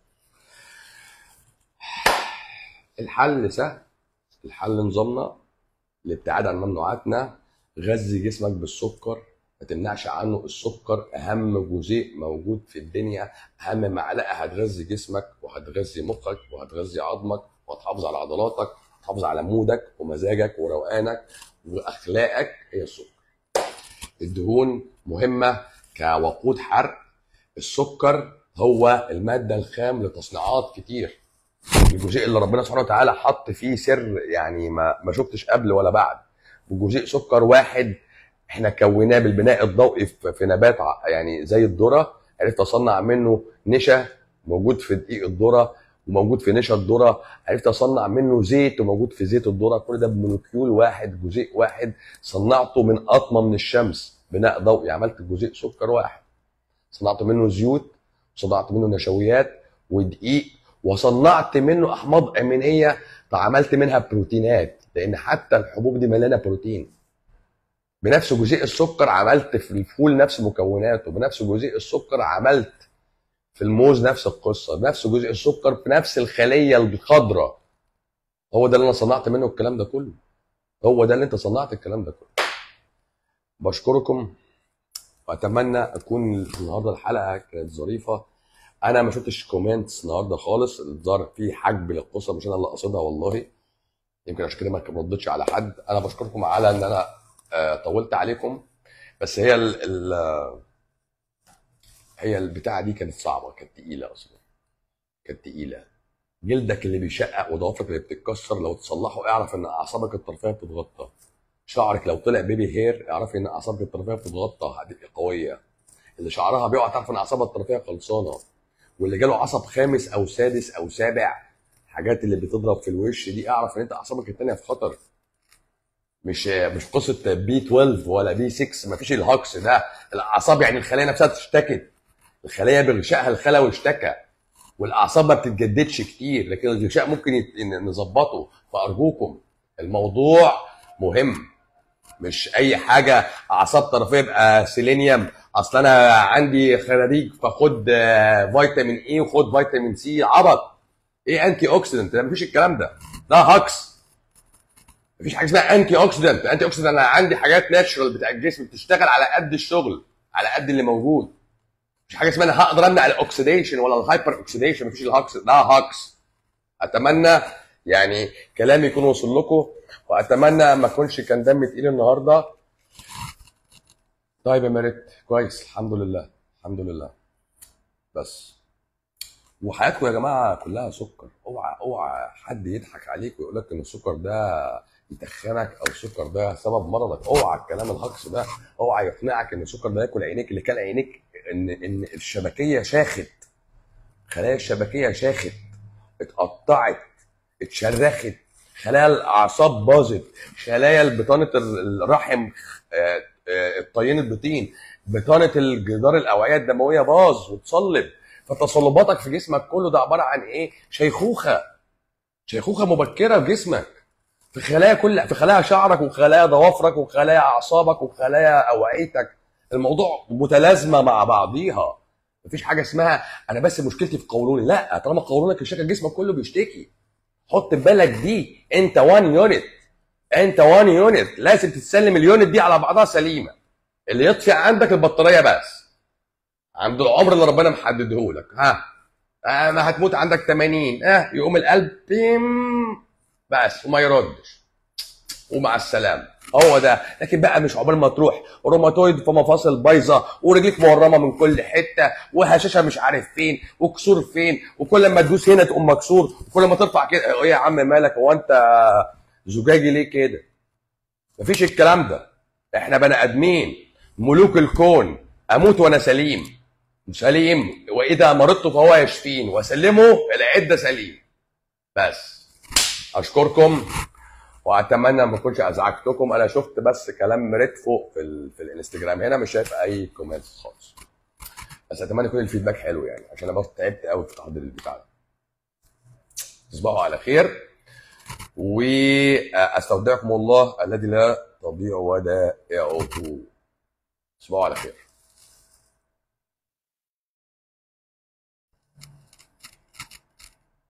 الحل سهل الحل نظامنا الابتعاد عن ممنوعاتنا غذي جسمك بالسكر ما تمنعش عنه السكر اهم جزيء موجود في الدنيا اهم معلقه هتغذي جسمك وهتغذي مخك وهتغذي عظمك وهتحافظ على عضلاتك وتحافظ على مودك ومزاجك وروقانك واخلاقك هي السكر الدهون مهمه كوقود حرق السكر هو الماده الخام لتصنيعات كتير الجزيء اللي ربنا سبحانه وتعالى حط فيه سر يعني ما ما شفتش قبل ولا بعد وجزيء سكر واحد احنا كوناه بالبناء الضوئي في في نبات ع- يعني زي الذره عرفت اصنع منه نشا موجود في دقيق الذره وموجود في نشا الذره عرفت اصنع منه زيت وموجود في زيت الذره كل ده بمولكيول واحد جزيء واحد صنعته من قطمه من الشمس بناء ضوئي عملت جزيء سكر واحد صنعت منه زيوت وصنعت منه نشويات ودقيق وصنعت منه احماض امينيه فعملت منها بروتينات لان حتى الحبوب دي مليانه بروتين بنفس جزيء السكر عملت في الفول نفس مكوناته بنفس جزيء السكر عملت في الموز نفس القصه بنفس جزيء السكر في نفس الخليه الخضراء هو ده اللي انا صنعت منه الكلام ده كله هو ده اللي انت صنعت الكلام ده كله بشكركم واتمنى اكون النهارده الحلقه كانت ظريفه انا ما شفتش كومنتس النهارده خالص الظاهر في حجب للقصه مش انا اللي قصدها والله يمكن عشان كده ما ردتش على حد انا بشكركم على ان انا آه، طولت عليكم بس هي ال ال هي البتاعه دي كانت صعبه كانت تقيله اصلا كانت تقيله جلدك اللي بيشقق وضوافرك اللي بتتكسر لو تصلحه اعرف ان اعصابك الطرفيه بتتغطى شعرك لو طلع بيبي هير اعرفي ان اعصابك الطرفيه بتتغطى هتبقى قويه اللي شعرها بيقع تعرف ان اعصابها الطرفيه خلصانه واللي جاله عصب خامس او سادس او سابع حاجات اللي بتضرب في الوش دي اعرف ان انت اعصابك التانيه في خطر مش مش قصه بي 12 ولا بي 6 مفيش الهكس ده الاعصاب يعني الخلايا نفسها اشتكت الخلايا بغشائها الخلوي اشتكى والاعصاب ما بتتجددش كتير لكن الغشاء ممكن يت- ن- نظبطه فارجوكم الموضوع مهم مش اي حاجه اعصاب طرفيه يبقى سيلينيوم اصل انا عندي خراريج فخد آه، فيتامين اي وخد فيتامين سي عبط ايه انتي اوكسيدنت ده مفيش الكلام ده ده هاكس مفيش حاجه اسمها انتي اوكسيدنت انتي اوكسيدنت انا عندي حاجات ناتشرال بتاع الجسم بتشتغل على قد الشغل على قد اللي موجود مش حاجه اسمها انا هقدر امنع الاكسيديشن ولا الهايبر اوكسيديشن مفيش الهاكس ده هاكس اتمنى يعني كلامي يكون وصل لكم واتمنى ما اكونش كان دمي تقيل النهارده طيب يا ميريت كويس الحمد لله الحمد لله بس وحياتكم يا جماعه كلها سكر اوعى اوعى حد يضحك عليك ويقول لك ان السكر ده يتخنك او السكر ده سبب مرضك اوعى الكلام الهجص ده اوعى يقنعك ان السكر ده ياكل عينيك اللي كان عينيك ان ان الشبكيه شاخت خلايا الشبكيه شاخت اتقطعت اتشرخت خلايا الاعصاب باظت خلايا بطانه الرحم آه، آه، الطين البطين بطانه الجدار الاوعيه الدمويه باظ وتصلب فتصلباتك في جسمك كله ده عباره عن ايه؟ شيخوخه شيخوخه مبكره في جسمك في خلايا كل في خلايا شعرك وخلايا ضوافرك وخلايا اعصابك وخلايا اوعيتك الموضوع متلازمه مع بعضيها مفيش حاجه اسمها انا بس مشكلتي في قولوني لا طالما قولونك الشكل جسمك كله بيشتكي حط في بالك دي انت وان يونت انت وان يونت لازم تتسلم اليونت دي على بعضها سليمه اللي يطفي عندك البطاريه بس عند العمر اللي ربنا محدده لك ها آه ما هتموت عندك 80 اه يقوم القلب بيم بس وما يردش ومع السلامه هو ده لكن بقى مش عقبال ما تروح روماتويد في مفاصل بايظه ورجليك مورمه من كل حته وهشاشه مش عارف فين وكسور فين وكل ما تدوس هنا تقوم مكسور وكل ما ترفع كده ايه يا عم مالك هو انت زجاجي ليه كده مفيش الكلام ده احنا بني ادمين ملوك الكون اموت وانا سليم سليم واذا مرضت فهو يشفين وسلمه العده سليم بس اشكركم واتمنى ما اكونش ازعجتكم انا شفت بس كلام ريت فوق في, ال... في الانستجرام هنا مش شايف اي كومنتس خالص بس اتمنى يكون الفيدباك حلو يعني عشان انا برضه تعبت قوي في تحضير البتاع ده تصبحوا على خير واستودعكم الله الذي لا تضيع ودائعه تصبحوا على خير